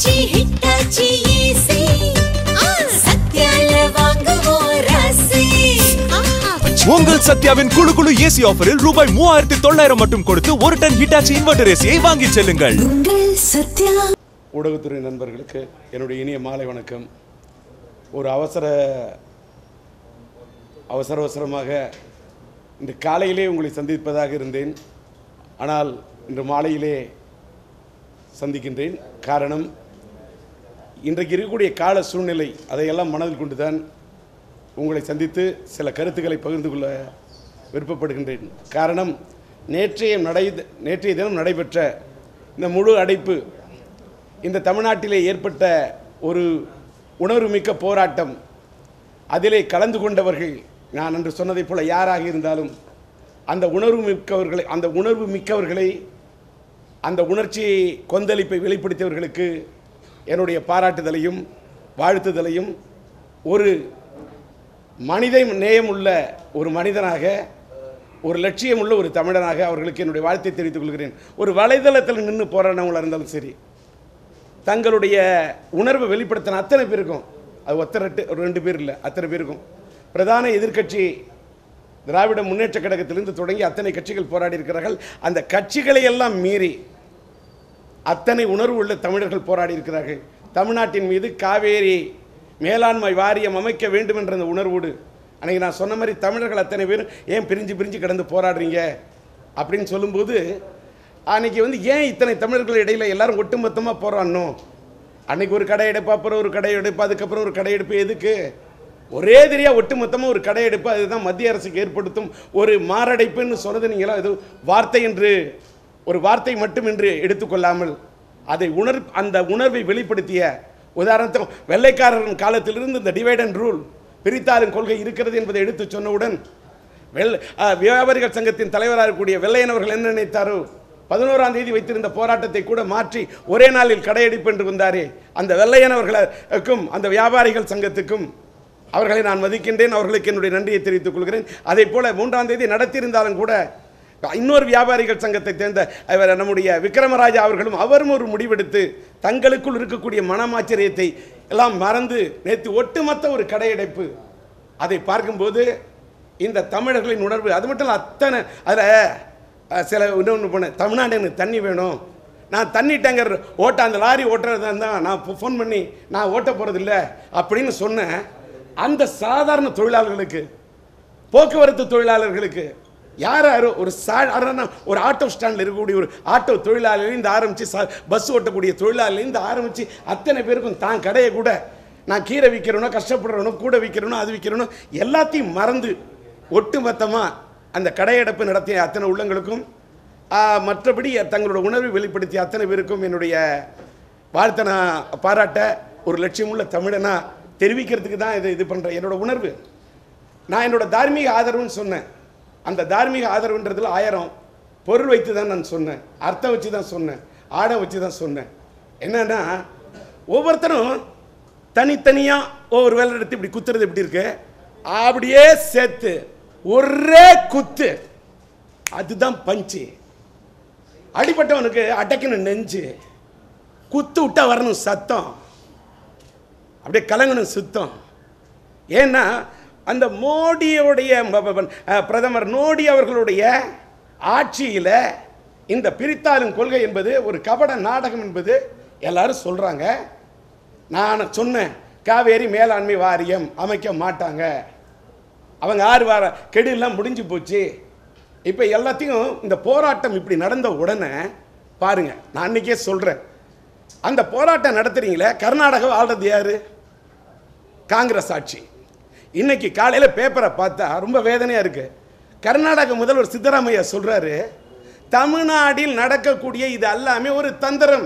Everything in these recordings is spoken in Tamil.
ஆச்சி ஹிட்டாச்சி ஈசி சத்யால வாங்குவோம் ராசி உங்கள் சத்யாவின் குழு குழு ஏசி ஆஃபரில் ரூபாய் மூவாயிரத்தி தொள்ளாயிரம் மட்டும் கொடுத்து ஒரு டன் ஹிட்டாச்சி இன்வெர்டர் ஏசியை வாங்கிச் செல்லுங்கள் உங்கள் சத்யா ஊடகத்துறை நண்பர்களுக்கு என்னுடைய இனிய மாலை வணக்கம் ஒரு அவசர அவசர அவசரமாக இன்று காலையிலே உங்களை சந்திப்பதாக இருந்தேன் ஆனால் இன்று மாலையிலே சந்திக்கின்றேன் காரணம் இன்றைக்கு இருக்கக்கூடிய கால சூழ்நிலை அதையெல்லாம் மனதில் கொண்டுதான் உங்களை சந்தித்து சில கருத்துக்களை பகிர்ந்து கொள்ள விருப்பப்படுகின்றேன் காரணம் நேற்றைய நடை நேற்றைய தினம் நடைபெற்ற இந்த முழு அடைப்பு இந்த தமிழ்நாட்டிலே ஏற்பட்ட ஒரு உணர்வுமிக்க போராட்டம் அதிலே கலந்து கொண்டவர்கள் நான் அன்று சொன்னதைப் போல யாராக இருந்தாலும் அந்த உணர்வு மிக்கவர்களை அந்த உணர்வு மிக்கவர்களை அந்த உணர்ச்சி கொந்தளிப்பை வெளிப்படுத்தியவர்களுக்கு என்னுடைய பாராட்டுதலையும் வாழ்த்துதலையும் ஒரு மனித நேயம் உள்ள ஒரு மனிதனாக ஒரு லட்சியம் உள்ள ஒரு தமிழனாக அவர்களுக்கு என்னுடைய வாழ்த்தை தெரிவித்துக் கொள்கிறேன் ஒரு வலைதளத்தில் நின்று போராடினவங்களாக இருந்தாலும் சரி தங்களுடைய உணர்வை வெளிப்படுத்தின அத்தனை பேருக்கும் அது ஒத்த ரெட்டு ஒரு ரெண்டு பேர் இல்லை அத்தனை பேருக்கும் பிரதான எதிர்க்கட்சி திராவிட முன்னேற்ற கழகத்திலிருந்து தொடங்கி அத்தனை கட்சிகள் போராடி இருக்கிறார்கள் அந்த கட்சிகளை எல்லாம் மீறி அத்தனை உணர்வு உள்ள தமிழர்கள் போராடி இருக்கிறார்கள் தமிழ்நாட்டின் மீது காவேரி மேலாண்மை வாரியம் அமைக்க வேண்டும் என்ற அந்த உணர்வோடு அன்னைக்கு நான் சொன்ன மாதிரி தமிழர்கள் அத்தனை பேரும் ஏன் பிரிஞ்சு பிரிஞ்சு கிடந்து போராடுறீங்க அப்படின்னு சொல்லும்போது அன்னைக்கு வந்து ஏன் இத்தனை தமிழர்கள் இடையில எல்லாரும் ஒட்டுமொத்தமாக போராடணும் அன்னைக்கு ஒரு கடை எடுப்பு அப்புறம் ஒரு கடை எடுப்பு அதுக்கப்புறம் ஒரு கடை எடுப்பு எதுக்கு ஒரே தெரியா ஒட்டுமொத்தமாக ஒரு கடை எடுப்பு அதுதான் மத்திய அரசுக்கு ஏற்படுத்தும் ஒரு மாரடைப்புன்னு சொன்னது நீங்களா இது வார்த்தை என்று ஒரு வார்த்தை மட்டும் என்று எடுத்துக்கொள்ளாமல் அதை உணர் அந்த உணர்வை வெளிப்படுத்திய உதாரணத்துக்கு வெள்ளைக்காரரின் காலத்திலிருந்து இந்த டிவைட் அண்ட் ரூல் பிரித்தாளும் கொள்கை இருக்கிறது என்பதை எடுத்து சொன்னவுடன் வெள் அஹ், வியாபாரிகள் சங்கத்தின் தலைவராக இருக்கக்கூடிய வெள்ளையன் அவர்கள் என்ன நினைத்தாரோ பதினோராம் தேதி வைத்திருந்த போராட்டத்தை கூட மாற்றி ஒரே நாளில் கடையெடுப்பு என்று வந்தாரே அந்த வெள்ளையன் அவர்களுக்கும் அந்த வியாபாரிகள் சங்கத்துக்கும் அவர்களை நான் மதிக்கின்றேன் அவர்களுக்கு என்னுடைய நன்றியை தெரிவித்துக் கொள்கிறேன் அதே போல மூன்றாம் தேதி நடத்தியிருந்தாலும் கூட இன்னொரு வியாபாரிகள் சங்கத்தை சேர்ந்த அவர் நம்முடைய விக்ரமராஜா அவர்களும் அவரும் ஒரு முடிவெடுத்து தங்களுக்குள் இருக்கக்கூடிய மனமாச்சரியத்தை எல்லாம் மறந்து நேற்று ஒட்டுமொத்த ஒரு கடையடைப்பு அதை பார்க்கும்போது இந்த தமிழர்களின் உணர்வு அது மட்டும் இல்லை அத்தனை அதில் சில இன்னொன்று பண்ண தமிழ்நாடு எனக்கு தண்ணி வேணும் நான் தண்ணி டேங்கர் ஓட்ட அந்த லாரி ஓட்டுறதா இருந்தால் நான் ஃபோன் பண்ணி நான் ஓட்ட போகிறதில்ல அப்படின்னு சொன்னேன் அந்த சாதாரண தொழிலாளர்களுக்கு போக்குவரத்து தொழிலாளர்களுக்கு யார் யாரோ ஒரு சாதாரண ஒரு ஆட்டோ ஸ்டாண்டில் இருக்கக்கூடிய ஒரு ஆட்டோ தொழிலாளிலேருந்து ஆரம்பித்து சா பஸ் ஓட்டக்கூடிய தொழிலாளிலேருந்து ஆரம்பித்து அத்தனை பேருக்கும் தான் கடையை கூட நான் கீரை விற்கிறனோ கஷ்டப்படுறனோ கூட விற்கிறனோ அது விற்கிறனோ எல்லாத்தையும் மறந்து ஒட்டுமொத்தமாக அந்த கடையடைப்பு நடத்திய அத்தனை உள்ளங்களுக்கும் ஆ, மற்றபடி தங்களோட உணர்வை வெளிப்படுத்திய அத்தனை பேருக்கும் என்னுடைய வாழ்த்தை நான் பாராட்ட ஒரு லட்சியமுள்ள தமிழனா தெரிவிக்கிறதுக்கு தான் இது இது பண்ணுறேன் என்னோட உணர்வு நான் என்னோட தார்மீக ஆதரவுன்னு சொன்னேன் அந்த தார்மீக ஆதரவுன்றதுல ஆயிரம் பொருள் வைத்து தான் நான் சொன்னேன் அர்த்தம் வச்சு தான் சொன்னேன் ஆடம் வச்சு தான் சொன்னேன் என்னன்னா ஒவ்வொருத்தரும் தனித்தனியாக ஒவ்வொரு வேலை எடுத்து இப்படி குத்துறது எப்படி இருக்கு அப்படியே சேர்த்து ஒரே குத்து அதுதான் பஞ்சு அடிப்பட்டவனுக்கு அடைக்கணும் நெஞ்சு குத்து விட்டா வரணும் சத்தம் அப்படியே கலங்கணும் சுத்தம் ஏன்னா அந்த மோடியோடைய ம- ம- அஹ், பிரதமர் மோடி அவர்களுடைய ஆட்சியில் இந்த பிரித்தாளும் கொள்கை என்பது ஒரு கபட நாடகம் என்பது எல்லாரும் சொல்கிறாங்க நான் சொன்னேன் காவேரி மேலாண்மை வாரியம் அமைக்க மாட்டாங்க அவங்க ஆறு வார கெடுலாம் முடிஞ்சு போச்சு இப்போ எல்லாத்தையும் இந்த போராட்டம் இப்படி நடந்த உடனே பாருங்க நான் அன்னைக்கே சொல்கிறேன் அந்த போராட்டம் நடத்துறீங்களே கர்நாடகாவை ஆள்றது யாரு காங்கிரஸ் ஆட்சி இன்னைக்கு காலையில் பேப்பரை பார்த்தா ரொம்ப வேதனையாக இருக்கு கர்நாடக முதல்வர் சித்தராமையா சொல்றாரு தமிழ்நாட்டில் நடக்கக்கூடிய இது எல்லாமே ஒரு தந்திரம்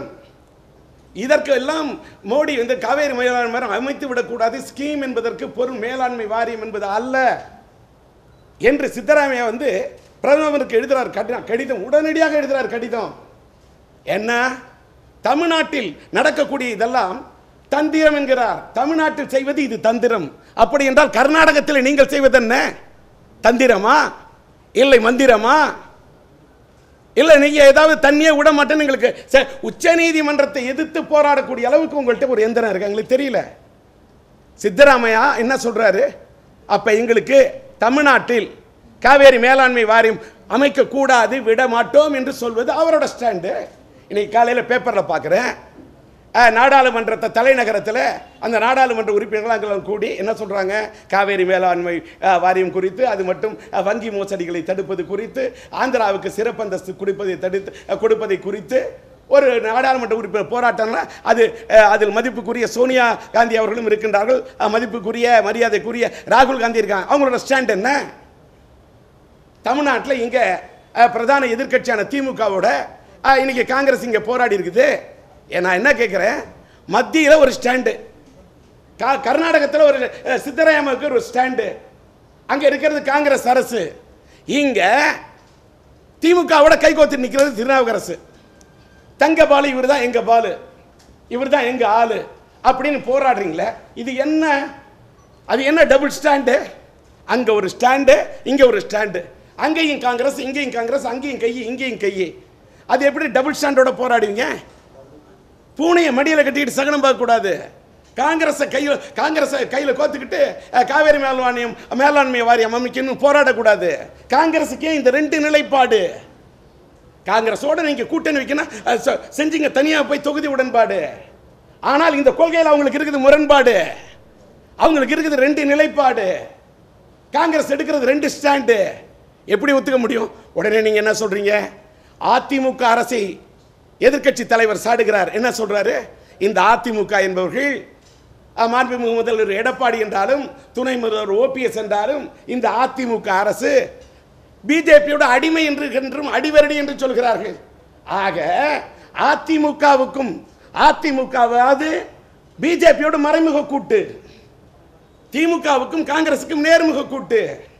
இதற்கு எல்லாம் மோடி வந்து காவேரி மேலாண்மை வாரியம் அமைத்து விடக்கூடாது ஸ்கீம் என்பதற்கு பொருள் மேலாண்மை வாரியம் என்பது அல்ல என்று சித்தராமையா வந்து பிரதமருக்கு எழுதுறார் கடிதம் கடிதம் உடனடியாக எழுதுறார் கடிதம் என்ன தமிழ்நாட்டில் நடக்கக்கூடிய இதெல்லாம் தந்திரம் என்கிறார் தமிழ்நாட்டில் செய்வது இது தந்திரம் அப்படி என்றால் கர்நாடகத்தில் நீங்கள் செய்வது என்ன தந்திரமா இல்லை மந்திரமா இல்ல நீங்க ஏதாவது தண்ணியே விட மாட்டேன்னு எங்களுக்கு ச- உச்சநீதிமன்றத்தை எதிர்த்து போராடக்கூடிய அளவுக்கு உங்கள்கிட்ட ஒரு எந்திரம் இருக்கு எங்களுக்கு தெரியல சித்தராமையா என்ன சொல்றாரு அப்ப எங்களுக்கு தமிழ்நாட்டில் காவேரி மேலாண்மை வாரியம் அமைக்க கூடாது விட மாட்டோம் என்று சொல்வது அவரோட ஸ்டாண்டு இன்னைக்கு காலையில பேப்பர்ல பார்க்குறேன் நாடாளுமன்றத்தை தலைநகரத்தில் அந்த நாடாளுமன்ற உறுப்பினர்கள் அங்கே கூடி என்ன சொல்றாங்க காவேரி மேலாண்மை அஹ், வாரியம் குறித்து அது மட்டும் அஹ், வங்கி மோசடிகளை தடுப்பது குறித்து ஆந்திராவுக்கு சிறப்பு அந்தஸ்து கொடுப்பதை தடுத்து அஹ், கொடுப்பதை குறித்து ஒரு நாடாளுமன்ற உறுப்பினர் போராட்டம்னா அது அஹ், அதில் மதிப்புக்குரிய சோனியா காந்தி அவர்களும் இருக்கின்றார்கள் அஹ், மதிப்புக்குரிய மரியாதைக்குரிய ராகுல் காந்தி இருக்காங்க அவங்களோட ஸ்டாண்ட் என்ன தமிழ்நாட்டில் இங்கே பிரதான எதிர்க்கட்சியான திமுகவோட அஹ், இன்னைக்கு காங்கிரஸ் இங்கே போராடி இருக்குது ஏ, நான் என்ன கேட்குறேன் மத்தியில் ஒரு ஸ்டாண்டு கா கர்நாடகத்தில் ஒரு அஹ், சித்தராமையாவுக்கு ஒரு ஸ்டாண்டு அங்கே இருக்கிறது காங்கிரஸ் அரசு இங்கே திமுகவோட கைகோத்து நிற்கிறது திருநாவுக்கரசு தங்க பாலு இவர் தான் எங்க பாலு இவர் தான் எங்க ஆளு அப்படின்னு போராடுறீங்களே இது என்ன அது என்ன டபுள் ஸ்டாண்டு அங்க ஒரு ஸ்டாண்டு இங்க ஒரு ஸ்டாண்டு அங்கேயும் காங்கிரஸ் இங்கேயும் காங்கிரஸ் அங்கேயும் கை இங்கேயும் கை அது எப்படி டபுள் ஸ்டாண்டோட போராடுவீங்க பூனையை மடியில் கட்டிக்கிட்டு சகனம் பார்க்கக்கூடாது காங்கிரஸை கையில் காங்கிரஸை கையில் கோத்துக்கிட்டு அஹ், காவேரி மேல்வாணியம் மேலாண்மை வாரியம் அமைக்கணும் போராடக்கூடாது காங்கிரஸுக்கே இந்த ரெண்டு நிலைப்பாடு காங்கிரஸோட நீங்க கூட்டணி வைக்கணும் அஹ், செ- செஞ்சீங்க தனியா போய் தொகுதி உடன்பாடு ஆனால் இந்த கொள்கையில் அவங்களுக்கு இருக்குது முரண்பாடு அவங்களுக்கு இருக்குது ரெண்டு நிலைப்பாடு காங்கிரஸ் எடுக்கிறது ரெண்டு ஸ்டாண்டு எப்படி ஒத்துக்க முடியும் உடனே நீங்க என்ன சொல்றீங்க அதிமுக அரசை எதிர்க்கட்சி தலைவர் சாடுகிறார் என்ன சொல்றாரு இந்த அதிமுக என்பவர்கள் அஹ், மாண்புமிகு முதல்வர் எடப்பாடி என்றாலும் துணை முதல்வர் ஓபிஎஸ் என்றாலும் இந்த அதிமுக அரசு பிஜேபியோட அடிமை என்று என்றும் அடிவரடி என்று சொல்கிறார்கள் ஆக அதிமுகவுக்கும் அதிமுகவாவது பிஜேபியோட மறைமுக கூட்டு திமுகவுக்கும் காங்கிரசுக்கும் நேர்முக கூட்டு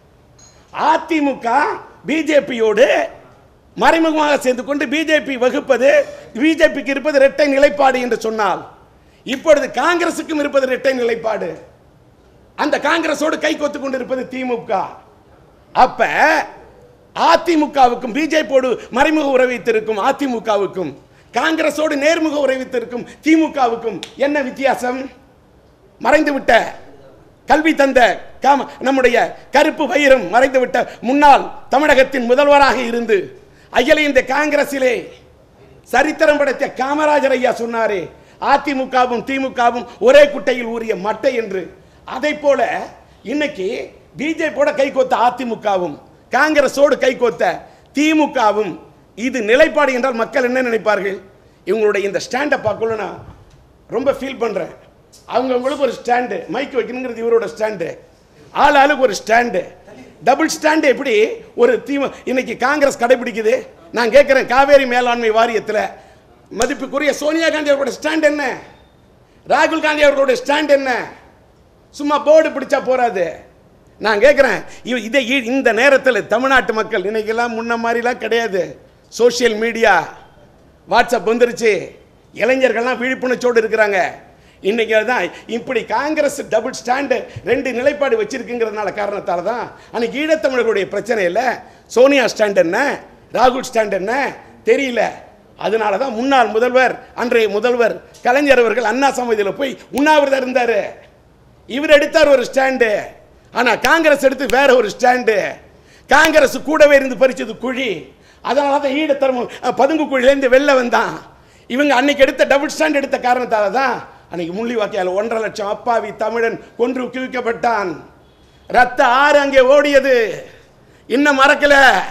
அதிமுக பிஜேபியோடு மறைமுகமாக சேர்ந்து கொண்டு பிஜேபி வகுப்பது பிஜேபிக்கு இருப்பது இரட்டை நிலைப்பாடு என்று சொன்னால் இப்பொழுது காங்கிரசுக்கும் இருப்பது இரட்டை நிலைப்பாடு அந்த காங்கிரஸோடு கை கோத்து கொண்டிருப்பது திமுக அப்ப அதிமுகவுக்கும் பிஜேபியோடு மறைமுக உறவு வைத்திருக்கும் அதிமுகவுக்கும் காங்கிரஸோடு நேர்முக உறவு வைத்திருக்கும் திமுகவுக்கும் என்ன வித்தியாசம் மறைந்துவிட்ட கல்வி தந்த காம நம்முடைய கருப்பு வைரம் மறைந்துவிட்ட முன்னாள் தமிழகத்தின் முதல்வராக இருந்து அகில இந்த காங்கிரசிலே சரித்திரம் படைத்த காமராஜர் ஐயா சொன்னாரே அதிமுகவும் திமுகவும் ஒரே குட்டையில் ஊறிய மட்டை என்று அதை போல இன்னைக்கு பிஜேபியோட கைகோத்த அதிமுகவும் காங்கிரஸோடு கைகோத்த திமுகவும் இது நிலைப்பாடு என்றால் மக்கள் என்ன நினைப்பார்கள் இவங்களுடைய இந்த ஸ்டாண்டை பார்க்கல நான் ரொம்ப ஃபீல் பண்றேன் அவங்கவுங்களுக்கு ஒரு ஸ்டாண்டு மைக் வைக்கணுங்கிறது இவரோட ஸ்டாண்டு ஆள் ஆளுக்கு ஒரு ஸ்டாண்டு டபுள் ஸ்டாண்டு எப்படி ஒரு தீம இன்னைக்கு காங்கிரஸ் கடைபிடிக்குது நான் கேட்குறேன் காவேரி மேலாண்மை வாரியத்தில் மதிப்புக்குரிய சோனியா காந்தி அவர்களோட ஸ்டாண்ட் என்ன ராகுல் காந்தி அவர்களோட ஸ்டாண்ட் என்ன சும்மா போர்டு பிடிச்சா போறாது நான் கேட்குறேன் இதை இ- இந்த நேரத்தில் தமிழ்நாட்டு மக்கள் இன்னைக்கெல்லாம் முன்ன மாதிரிலாம் கிடையாது சோஷியல் மீடியா வாட்ஸ்அப் வந்துருச்சு இளைஞர்கள்லாம் விழிப்புணர்ச்சியோடு இருக்கிறாங்க இன்னைக்கு தான் இப்படி காங்கிரஸ் டபுள் ஸ்டாண்டு ரெண்டு நிலைப்பாடு வச்சிருக்குங்கிறதுனால காரணத்தால தான் அன்னைக்கு ஈழத்தமிழர்களுடைய பிரச்சனை இல்லை சோனியா ஸ்டாண்ட் என்ன ராகுல் ஸ்டாண்ட் என்ன தெரியல அதனால தான் முன்னாள் முதல்வர் அன்றைய முதல்வர் கலைஞர் அவர்கள் அண்ணா சமாதியில் போய் உண்ணாவிரதம் இருந்தார் இவர் எடுத்தார் ஒரு ஸ்டாண்டு ஆனா காங்கிரஸ் எடுத்து வேற ஒரு ஸ்டாண்டு காங்கிரஸ் கூடவே இருந்து பறிச்சது குழி அதனால தான் ஈடத்தரம் பதுங்கு குழியிலேருந்து வெளில வந்தான் இவங்க அன்னைக்கு எடுத்த டபுள் ஸ்டாண்ட் எடுத்த காரணத்தால தான் அன்னைக்கு முள்ளிவாக்கியால் ஒன்றரை லட்சம் அப்பாவி தமிழன் கொன்று குவிக்கப்பட்டான் ரத்த ஆறு அங்கே ஓடியது இன்னும் மறக்கல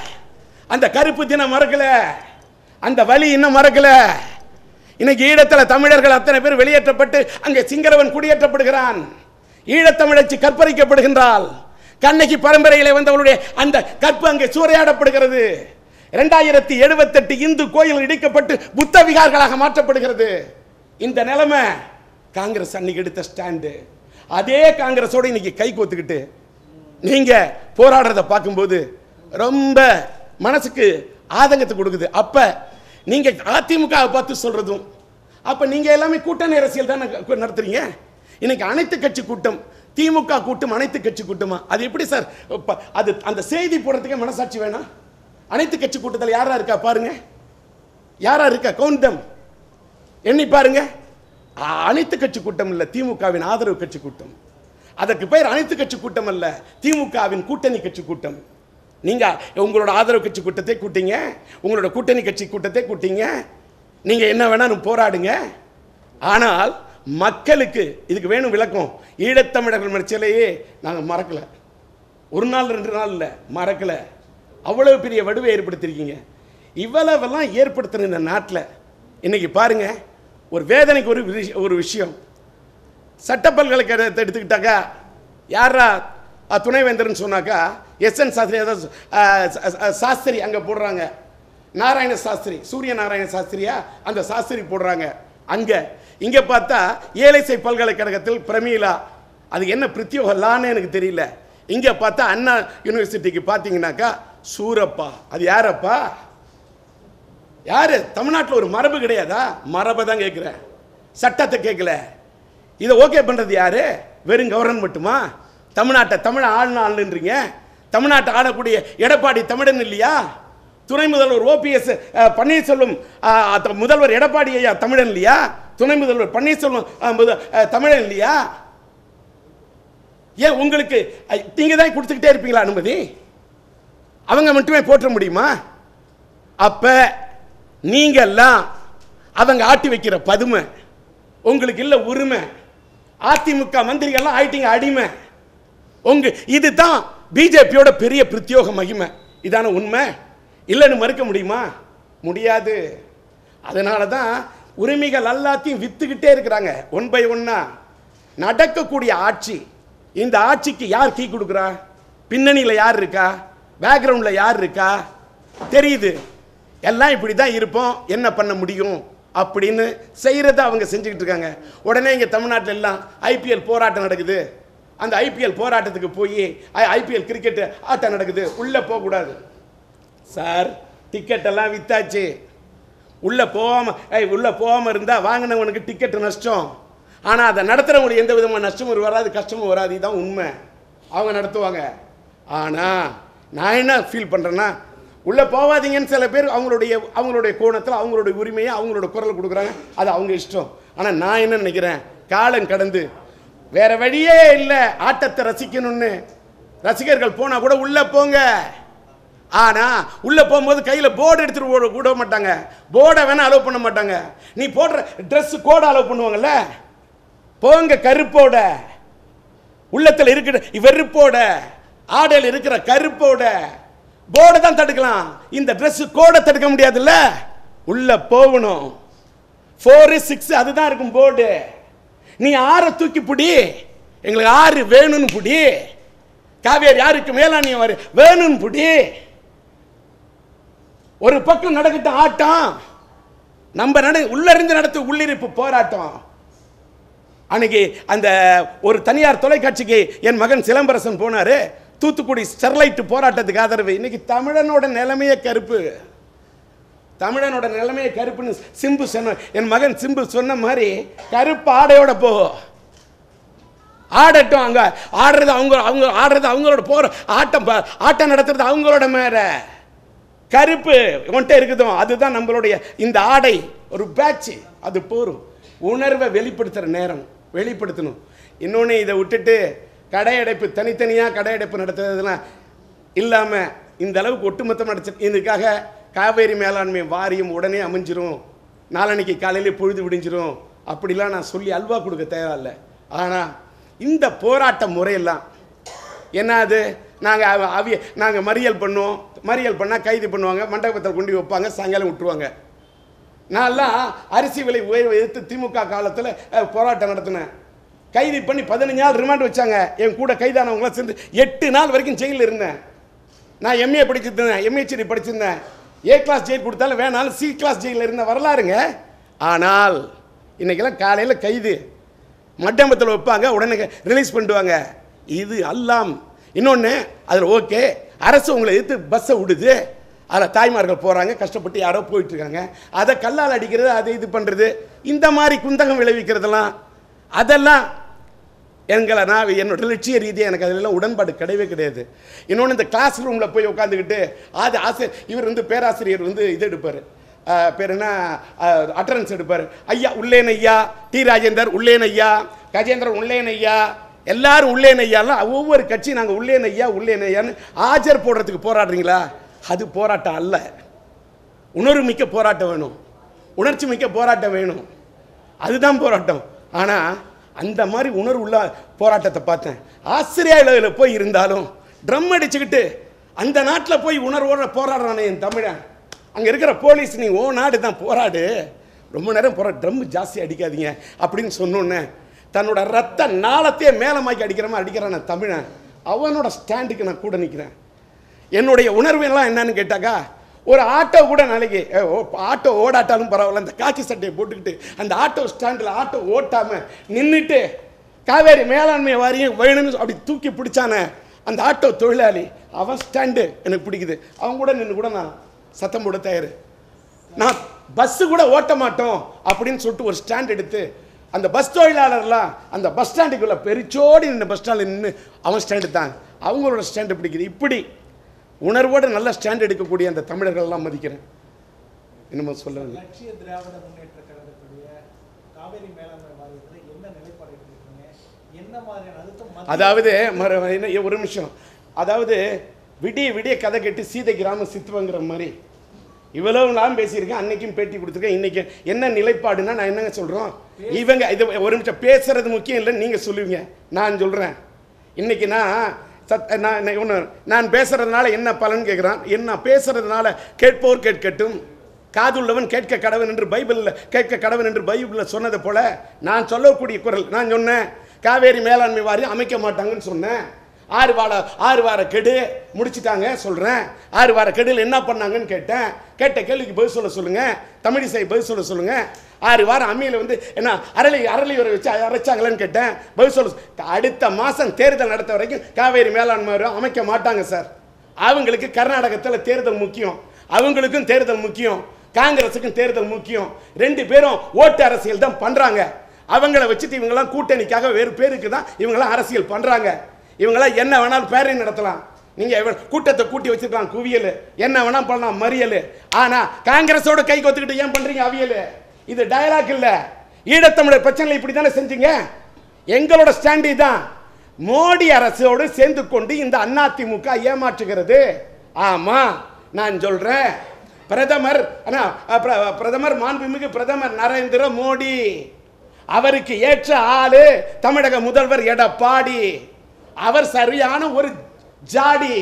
அந்த கருப்பு தினம் மறக்கல அந்த வலி இன்னும் மறக்கல இன்னைக்கு ஈழத்துல தமிழர்கள் அத்தனை பேர் வெளியேற்றப்பட்டு அங்கே சிங்களவன் குடியேற்றப்படுகிறான் ஈழத்தமிழச்சி கற்பழிக்கப்படுகின்றாள் கண்ணகி பரம்பரையிலே வந்தவளுடைய அந்த கற்பு அங்கே சூறையாடப்படுகிறது இரண்டாயிரத்தி எழுபத்தெட்டு இந்து கோயில் இடிக்கப்பட்டு புத்த விகார்களாக மாற்றப்படுகிறது இந்த நிலைமை காங்கிரஸ் அன்னைக்கு எடுத்த ஸ்டாண்டு அதே காங்கிரஸோட இன்னைக்கு கை கோத்துக்கிட்டு நீங்க போராடுறத பார்க்கும்போது ரொம்ப மனசுக்கு ஆதங்கத்தை கொடுக்குது அப்ப நீங்க அதிமுக வை பார்த்து சொல்றதும் அப்ப நீங்க எல்லாமே கூட்டணி அரசியல் தானே கு- நடத்துறீங்க இன்னைக்கு அனைத்து கட்சி கூட்டம் திமுக கூட்டம் அனைத்து கட்சி கூட்டமா அது எப்படி சார் ப- அது அந்த செய்தி போடுறதுக்கே மனசாட்சி வேணாம் அனைத்து கட்சி கூட்டத்தில் யாரா இருக்கா பாருங்க யாரா இருக்கா கவுண்டம் எண்ணி பாருங்க அ- அனைத்து கட்சி கூட்டம் இல்ல திமுகவின் ஆதரவு கட்சி கூட்டம் அதற்கு பெயர் அனைத்து கட்சி கூட்டம் அல்ல திமுகவின் கூட்டணி கட்சி கூட்டம் நீங்க உங்களோட ஆதரவு கட்சி கூட்டத்தை கூட்டிங்க உங்களோட கூட்டணி கட்சி கூட்டத்தை கூட்டிங்க நீங்க என்ன வேணாலும் போராடுங்க ஆனால் மக்களுக்கு இதுக்கு வேணும் விளக்கம் ஈழத்தமிழர்கள் மறிச்சலையே நாங்கள் மறக்கல ஒரு நாள் ரெண்டு நாள் இல்லை மறக்கல அவ்வளவு பெரிய வடுவை ஏற்படுத்தியிருக்கீங்க இவ்வளவெல்லாம் ஏற்படுத்தின இந்த நாட்டில் இன்னைக்கு பாருங்க ஒரு வேதனைக்கு ஒரு விஷ- ஒரு விஷயம் சட்ட பல்கலைக்கழகத்தை எடுத்துக்கிட்டாக்கா யாரா அஹ், துணைவேந்தர்னு சொன்னாக்கா எஸ் என் சாஸ்திரி அதாவது அஹ், ச- ச- சாஸ்திரி அங்கே போடுறாங்க நாராயண சாஸ்திரி சூரிய நாராயண சாஸ்திரியா அந்த சாஸ்திரி போடுறாங்க அங்கே இங்கே பார்த்தா ஏலைசை பல்கலைக்கழகத்தில் பிரமீளா அது என்ன பிரத்யோக லான்னு எனக்கு தெரியல இங்கே பார்த்தா அண்ணா யூனிவர்சிட்டிக்கு பார்த்தீங்கன்னாக்கா சூரப்பா அது யாரப்பா யாரு தமிழ்நாட்டில் ஒரு மரபு கிடையாதா மரபை தான் கேட்குறேன் சட்டத்தை கேட்கல இதை ஓகே பண்ணுறது யாரு வெறும் கவர்னர் மட்டுமா தமிழ்நாட்டை தமிழ் ஆள்னு ஆளுன்றீங்க தமிழ்நாட்டை ஆளக்கூடிய எடப்பாடி தமிழன் இல்லையா துணை முதல்வர் ஓபிஎஸ் பன்னீர்செல்வம் அஹ், அஹ், முதல்வர் எடப்பாடி ஐயா தமிழன் இல்லையா துணை முதல்வர் பன்னீர்செல்வம் அஹ், முத- அஹ், தமிழன் இல்லையா ஏன் உங்களுக்கு நீங்கள் தான் கொடுத்துக்கிட்டே இருப்பீங்களா அனுமதி அவங்க மட்டுமே போற்ற முடியுமா அப்ப நீங்கெல்லாம் அவங்க ஆட்டி வைக்கிற பதுமை உங்களுக்கு இல்ல உரிமை அதிமுக மந்திரிகள்லாம் ஆயிட்டீங்க அடிமை உங்க இதுதான் பிஜேபியோட பெரிய பிரத்யோக மகிமை இதான உண்மை இல்லைன்னு மறுக்க முடியுமா முடியாது அதனால தான் உரிமைகள் எல்லாத்தையும் வித்துக்கிட்டே இருக்கிறாங்க ஒன் பை ஒன்னா நடக்கக்கூடிய ஆட்சி இந்த ஆட்சிக்கு யார் கீ கொடுக்குறா பின்னணியில் யார் இருக்கா பேக்ரவுண்டில் யார் இருக்கா தெரியுது எல்லாம் இப்படி தான் இருப்போம் என்ன பண்ண முடியும் அப்படின்னு செய்கிறத அவங்க செஞ்சுக்கிட்டு இருக்காங்க உடனே இங்கே தமிழ்நாட்டில் எல்லாம் ஐபிஎல் போராட்டம் நடக்குது அந்த ஐபிஎல் போராட்டத்துக்கு போய் ஐபிஎல் கிரிக்கெட் ஆட்டம் நடக்குது உள்ளே போகக்கூடாது சார் டிக்கெட் எல்லாம் வித்தாச்சு உள்ள போகாம ஏய் உள்ள போகாம இருந்தா வாங்கினவனுக்கு டிக்கெட் நஷ்டம் ஆனா அதை நடத்துறவங்களுக்கு எந்த விதமான நஷ்டமும் வராது கஷ்டமும் வராது இதுதான் உண்மை அவங்க நடத்துவாங்க ஆனா நான் என்ன ஃபீல் பண்றேன்னா உள்ள போவாதீங்கன்னு சில பேர் அவங்களுடைய அவங்களுடைய கோணத்தில் அவங்களுடைய உரிமையை அவங்களோட குரல் கொடுக்குறாங்க அது அவங்க இஷ்டம் ஆனா நான் என்ன நினைக்கிறேன் காலம் கடந்து வேற வழியே இல்லை ஆட்டத்தை ரசிக்கணும்னு ரசிகர்கள் போனா கூட உள்ள போங்க ஆனா உள்ள போகும்போது கையில போர்டு எடுத்துட்டு ஓட கூட மாட்டாங்க போர்டை வேணா அலோவ் பண்ண மாட்டாங்க நீ போடுற Dress கோட் அலோவ் பண்ணுவாங்கல்ல போங்க கருப்போட உள்ளத்துல இருக்கிற வெறுப்போட ஆடையில் இருக்கிற கருப்போட போர்டை தான் தடுக்கலாம் இந்த Dress கோடை தடுக்க முடியாதுல்ல உள்ள போகணும் ஃபோரு சிக்ஸ் அதுதான் இருக்கும் போர்டு நீ ஆறை தூக்கி புடி எங்களுக்கு ஆறு வேணும்னு புடி காவேரி யாருக்கு மேலாணி வரு வேணும்னு புடி ஒரு பக்கம் நடக்கட்டும் ஆட்டம் நம்ம நட உள்ள இருந்து நடத்த உள்ளிருப்பு போராட்டம் அன்னைக்கு அந்த ஒரு தனியார் தொலைக்காட்சிக்கு என் மகன் சிலம்பரசன் போனாரு தூத்துக்குடி ஸ்டெர்லைட் போராட்டத்துக்கு ஆதரவு இன்னைக்கு தமிழனோட நிலைமையே கருப்பு தமிழனோட நிலைமையே கருப்புன்னு சிம்பு சொன்ன என் மகன் சிம்பு சொன்ன மாதிரி கருப்பு ஆடையோட போ ஆடட்டும் அங்க ஆடுறது அவங்க அவங்க ஆடுறது அவங்களோட போற ஆட்டம் ப- ஆட்டம் நடத்துறது அவங்களோட மேல கருப்பு உன்கிட்ட இருக்குதோ அதுதான் நம்மளுடைய இந்த ஆடை ஒரு பேட்ச் அது போரும் உணர்வை வெளிப்படுத்துகிற நேரம் வெளிப்படுத்தணும் இன்னொன்று இதை விட்டுட்டு கடையடைப்பு தனித்தனியாக கடையடைப்பு நடத்துறதுலாம் இல்லாமல் இந்த அளவுக்கு ஒட்டுமொத்தம் நடச்சு இதுக்காக காவேரி மேலாண்மை வாரியம் உடனே அமைஞ்சிரும் நாளன்னைக்கு காலையிலே பொழுது விடிஞ்சிரும் அப்படிலாம் நான் சொல்லி அல்வா கொடுக்க தேவையில்லை ஆனால் இந்த போராட்ட முறையெல்லாம் என்ன அது நாங்கள் அவிய நாங்கள் மறியல் பண்ணுவோம் மறியல் பண்ணால் கைது பண்ணுவாங்க மண்டபத்தில் கொண்டு போய் வைப்பாங்க சாயங்காலம் விட்டுருவாங்க நான்லாம் அரிசி விலை உயர்வை எதிர்த்து திமுக காலத்தில் போராட்டம் நடத்தினேன் கைது பண்ணி பதினஞ்சு நாள் ரிமாண்ட் வச்சாங்க என் கூட கைதானவங்களாம் சேர்ந்து எட்டு நாள் வரைக்கும் ஜெயிலில் இருந்தேன் நான் எம்ஏ படிச்சிருந்தேன் எம்ஏஹெச்டி படிச்சிருந்தேன் ஏ கிளாஸ் ஜெயில் கொடுத்தாலும் வேணாலும் சி கிளாஸ் ஜெயிலில் இருந்த வரலாறுங்க ஆனால் இன்னைக்கெல்லாம் காலையில் கைது மட்டம்பத்தில் வைப்பாங்க உடனே ரிலீஸ் பண்ணிடுவாங்க இது அல்லாம் இன்னொன்று அதில் ஓகே அரசு உங்களை எதிர்த்து பஸ்ஸை விடுது அதில் தாய்மார்கள் போகிறாங்க கஷ்டப்பட்டு யாரோ போயிட்டு இருக்காங்க அதை கல்லால் அடிக்கிறது அதை இது பண்ணுறது இந்த மாதிரி குந்தகம் விளைவிக்கிறதெல்லாம் அதெல்லாம் எங்களை நான் என்னோட லட்சிய ரீதியாக எனக்கு அதிலெல்லாம் உடன்பாடு கிடையவே கிடையாது இன்னொன்று இந்த கிளாஸ் ரூமில் போய் உட்காந்துக்கிட்டு ஆது ஆசிரியர் இவர் வந்து பேராசிரியர் வந்து இது எடுப்பார் பேர் என்ன அட்டரன்ஸ் எடுப்பார் ஐயா உள்ளேன் ஐயா டி ராஜேந்தர் உள்ளேன் ஐயா கஜேந்திரன் உள்ளேன் ஐயா எல்லாரும் உள்ளேன் ஐயாலாம் ஒவ்வொரு கட்சி நாங்கள் உள்ளேன் ஐயா உள்ளேன் ஐயான்னு ஆஜர் போடுறதுக்கு போராடுறீங்களா அது போராட்டம் அல்ல உணர்வு மிக்க போராட்டம் வேணும் உணர்ச்சி மிக்க போராட்டம் வேணும் அதுதான் போராட்டம் ஆனால் அந்த மாதிரி உணர்வு உள்ள போராட்டத்தை பார்த்தேன் ஆசிரியர் போய் இருந்தாலும் ட்ரம் அடிச்சுக்கிட்டு அந்த நாட்டில் போய் உணர்வோட போராடுறானே என் தமிழன் அங்கே இருக்கிற போலீஸ் நீ ஓ நாடு தான் போராடு ரொம்ப நேரம் போரா ட்ரம் ஜாஸ்தி அடிக்காதீங்க அப்படின்னு சொன்னோன்னே தன்னோட ரத்த நாளத்தையே மேலமாக்கி அடிக்கிற மாதிரி அடிக்கிறான் நான் தமிழன் அவனோட ஸ்டாண்டுக்கு நான் கூட நிற்கிறேன் என்னுடைய உணர்வு எல்லாம் என்னன்னு கேட்டாக்கா ஒரு ஆட்டோ கூட நாளைக்கு அ, ஓ- ஆட்டோ ஓடாட்டாலும் பரவாயில்ல அந்த காக்கி சட்டையை போட்டுக்கிட்டு அந்த ஆட்டோ ஸ்டாண்டில் ஆட்டோ ஓட்டாம நின்றுட்டு காவேரி மேலாண்மை வாரியம் வேணும்னு அப்படி தூக்கி பிடிச்சானே அந்த ஆட்டோ தொழிலாளி அவன் ஸ்டாண்டு எனக்கு பிடிக்குது அவன் கூட நின்று கூட நான் சத்தம் போட தயார் நான் பஸ்ஸு கூட ஓட்ட மாட்டோம் அப்படின்னு சொல்லிட்டு ஒரு ஸ்டாண்ட் எடுத்து அந்த பஸ் தொழிலாளர்லாம் அந்த பஸ் ஸ்டாண்டுக்குள்ள பெரிச்சோடி நின்று பஸ் ஸ்டாண்டில் நின்று அவன் ஸ்டாண்டு தான் அவங்களோட ஸ்டாண்டு பிடிக்குது இப்படி உணர்வோடு நல்ல ஸ்டாண்ட் எடுக்கக்கூடிய அந்த தமிழர்கள்லாம் மதிக்கிறேன் என்னமோ சொல்லுங்க லட்சிய திராவிட முன்னேற்ற கழகத்துடைய காவேரி மேலாண்மை வாரியத்தில் என்ன நிலைப்பாடு எடுத்திருக்கீங்க என்ன மாதிரியான அழுத்தம் மத்திய அதாவது மறு- என்ன ஒரு நிமிஷம் அதாவது விடிய விடிய கதை கேட்டு சீதை கிராம சித்துவங்கிற மாதிரி இவ்வளவு நான் பேசியிருக்கேன் அன்னைக்கும் பேட்டி கொடுத்துருக்கேன் இன்னைக்கு என்ன நிலைப்பாடுன்னா நான் என்னங்க சொல்றோம் இவங்க இது ஒரு நிமிஷம் பேசுறது முக்கியம் இல்லை நீங்க சொல்லுவீங்க நான் சொல்றேன் இன்னைக்கு நான் சத் நான் நான் ஒண்ணு நான் பேசுறதுனால என்ன பலன் கேட்குறான் என்ன பேசுறதுனால கேட்போர் கேட்கட்டும் காதுள்ளவன் கேட்க கடவன் என்று பைபிளில் கேட்க கடவன் என்று பைபிளில் சொன்னது போல நான் சொல்லக்கூடிய குரல் நான் சொன்னேன் காவேரி மேலாண்மை வாரியம் அமைக்க மாட்டாங்கன்னு சொன்னேன் ஆறு வார ஆறு வார கெடு முடிச்சிட்டாங்க சொல்கிறேன் ஆறு வார கெடுல என்ன பண்ணாங்கன்னு கேட்டேன் கேட்ட கேள்விக்கு பதில் சொல்ல சொல்லுங்க தமிழிசை பதில் சொல்ல சொல்லுங்க ஆறு வாரம் அம்மியில் வந்து என்ன அரளி அரளி உரை வச்சு அரைச்சாங்களேன்னு கேட்டேன் பதில் சொல்ல அடுத்த மாதம் தேர்தல் நடத்த வரைக்கும் காவேரி மேலாண்மை வாரியம் அமைக்க மாட்டாங்க சார் அவங்களுக்கு கர்நாடகத்தில் தேர்தல் முக்கியம் அவங்களுக்கும் தேர்தல் முக்கியம் காங்கிரஸுக்கும் தேர்தல் முக்கியம் ரெண்டு பேரும் ஓட்டு அரசியல் தான் பண்றாங்க அவங்கள வச்சுட்டு இவங்கெல்லாம் கூட்டணிக்காக வேறு பேருக்கு தான் இவங்கெல்லாம் அரசியல் பண்றாங்க இவங்கெல்லாம் என்ன வேணாலும் பேரணி நடத்தலாம் நீங்க இவ- கூட்டத்தை கூட்டி வச்சிருக்கலாம் குவியல் என்ன வேணா பண்ணலாம் மறியல் ஆனா காங்கிரஸோட கை கொத்துக்கிட்டு ஏன் பண்றீங்க அவியல் இது டயலாக் இல்ல ஈழத்தமிழர் பிரச்சனை இப்படி தானே செஞ்சீங்க எங்களோட ஸ்டாண்டு தான் மோடி அரசோடு சேர்ந்து கொண்டு இந்த அதிமுக ஏமாற்றுகிறது ஆமா நான் சொல்றேன் பிரதமர் அண்ணா, அ, பிர- பிரதமர் மாண்புமிகு பிரதமர் நரேந்திர மோடி அவருக்கு ஏற்ற ஆளு தமிழக முதல்வர் எடப்பாடி அவர் சரியான ஒரு ஜாடி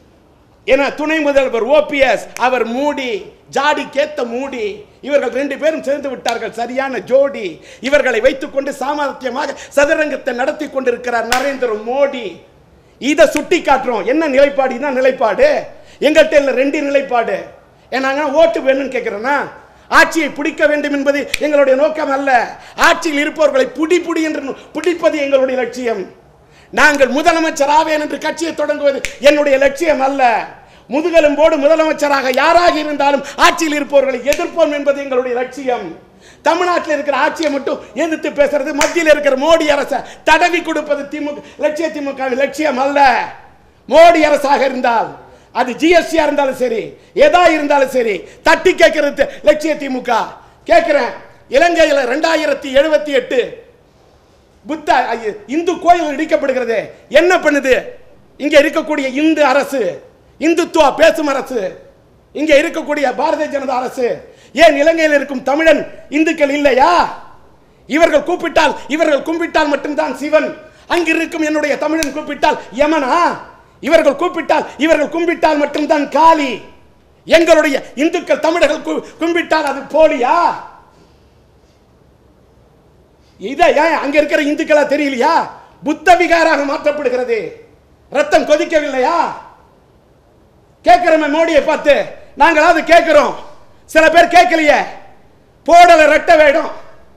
என துணை முதல்வர் ஓபிஎஸ் அவர் மூடி ஜாடி கேத்த மூடி இவர்கள் ரெண்டு பேரும் சேர்ந்து விட்டார்கள் சரியான ஜோடி இவர்களை வைத்துக்கொண்டு சாமர்த்தியமாக சதுரங்கத்தை நடத்தி கொண்டிருக்கிறார் நரேந்திர மோடி இதை சுட்டி காட்டுறோம் என்ன நிலைப்பாடு இதான் நிலைப்பாடு எங்கள்கிட்ட இல்லை ரெண்டு நிலைப்பாடு ஏன்னாங்க ஓட்டு வேணும்னு கேட்கிறேன்னா ஆட்சியை பிடிக்க வேண்டும் என்பது எங்களுடைய நோக்கம் அல்ல ஆட்சியில் இருப்பவர்களை புடி புடி என்று பிடிப்பது எங்களுடைய லட்சியம் நாங்கள் முதலமைச்சர் ஆவேன் என்று கட்சியை தொடங்குவது என்னுடைய லட்சியம் அல்ல முதுகெலும்போடு முதலமைச்சராக யாராக இருந்தாலும் ஆட்சியில் இருப்பவர்களை எதிர்ப்போம் என்பது எங்களுடைய லட்சியம் தமிழ்நாட்டில் இருக்கிற ஆட்சியை மட்டும் எதிர்த்து பேசுறது மத்தியில் இருக்கிற மோடி அரசை தடவி கொடுப்பது திமுக லட்சிய திமுக லட்சியம் அல்ல மோடி அரசாக இருந்தால் அது ஜிஎஸ்டியா இருந்தாலும் சரி எதா இருந்தாலும் சரி தட்டி கேட்கறது லட்சிய திமுக கேட்கிறேன் இலங்கையில் ரெண்டாயிரத்தி எழுபத்தி எட்டு புத்த ஐய, இந்து கோயில் இடிக்கப்படுகிறது என்ன பண்ணுது இங்க இருக்கக்கூடிய இந்து அரசு இந்துத்துவா பேசும் அரசு இங்க இருக்கக்கூடிய பாரதிய ஜனதா அரசு ஏன் இலங்கையில் இருக்கும் தமிழன் இந்துக்கள் இல்லையா இவர்கள் கூப்பிட்டால் இவர்கள் கும்பிட்டால் மட்டும்தான் சிவன் அங்கு இருக்கும் என்னுடைய தமிழன் கூப்பிட்டால் யமனா இவர்கள் கூப்பிட்டால் இவர்கள் கும்பிட்டால் மட்டும்தான் காளி எங்களுடைய இந்துக்கள் தமிழர்கள் கு- கும்பிட்டால் அது போலியா இதை ஏன் அங்க இருக்கிற இந்துக்களா தெரியலையா புத்த விகாராக மாற்றப்படுகிறது ரத்தம் கொதிக்கவில்லையா கேட்கிறோமே மோடியை பார்த்து நாங்களாவது கேட்கிறோம் சில பேர் கேட்கலையே போடல ரெட்ட வேடம்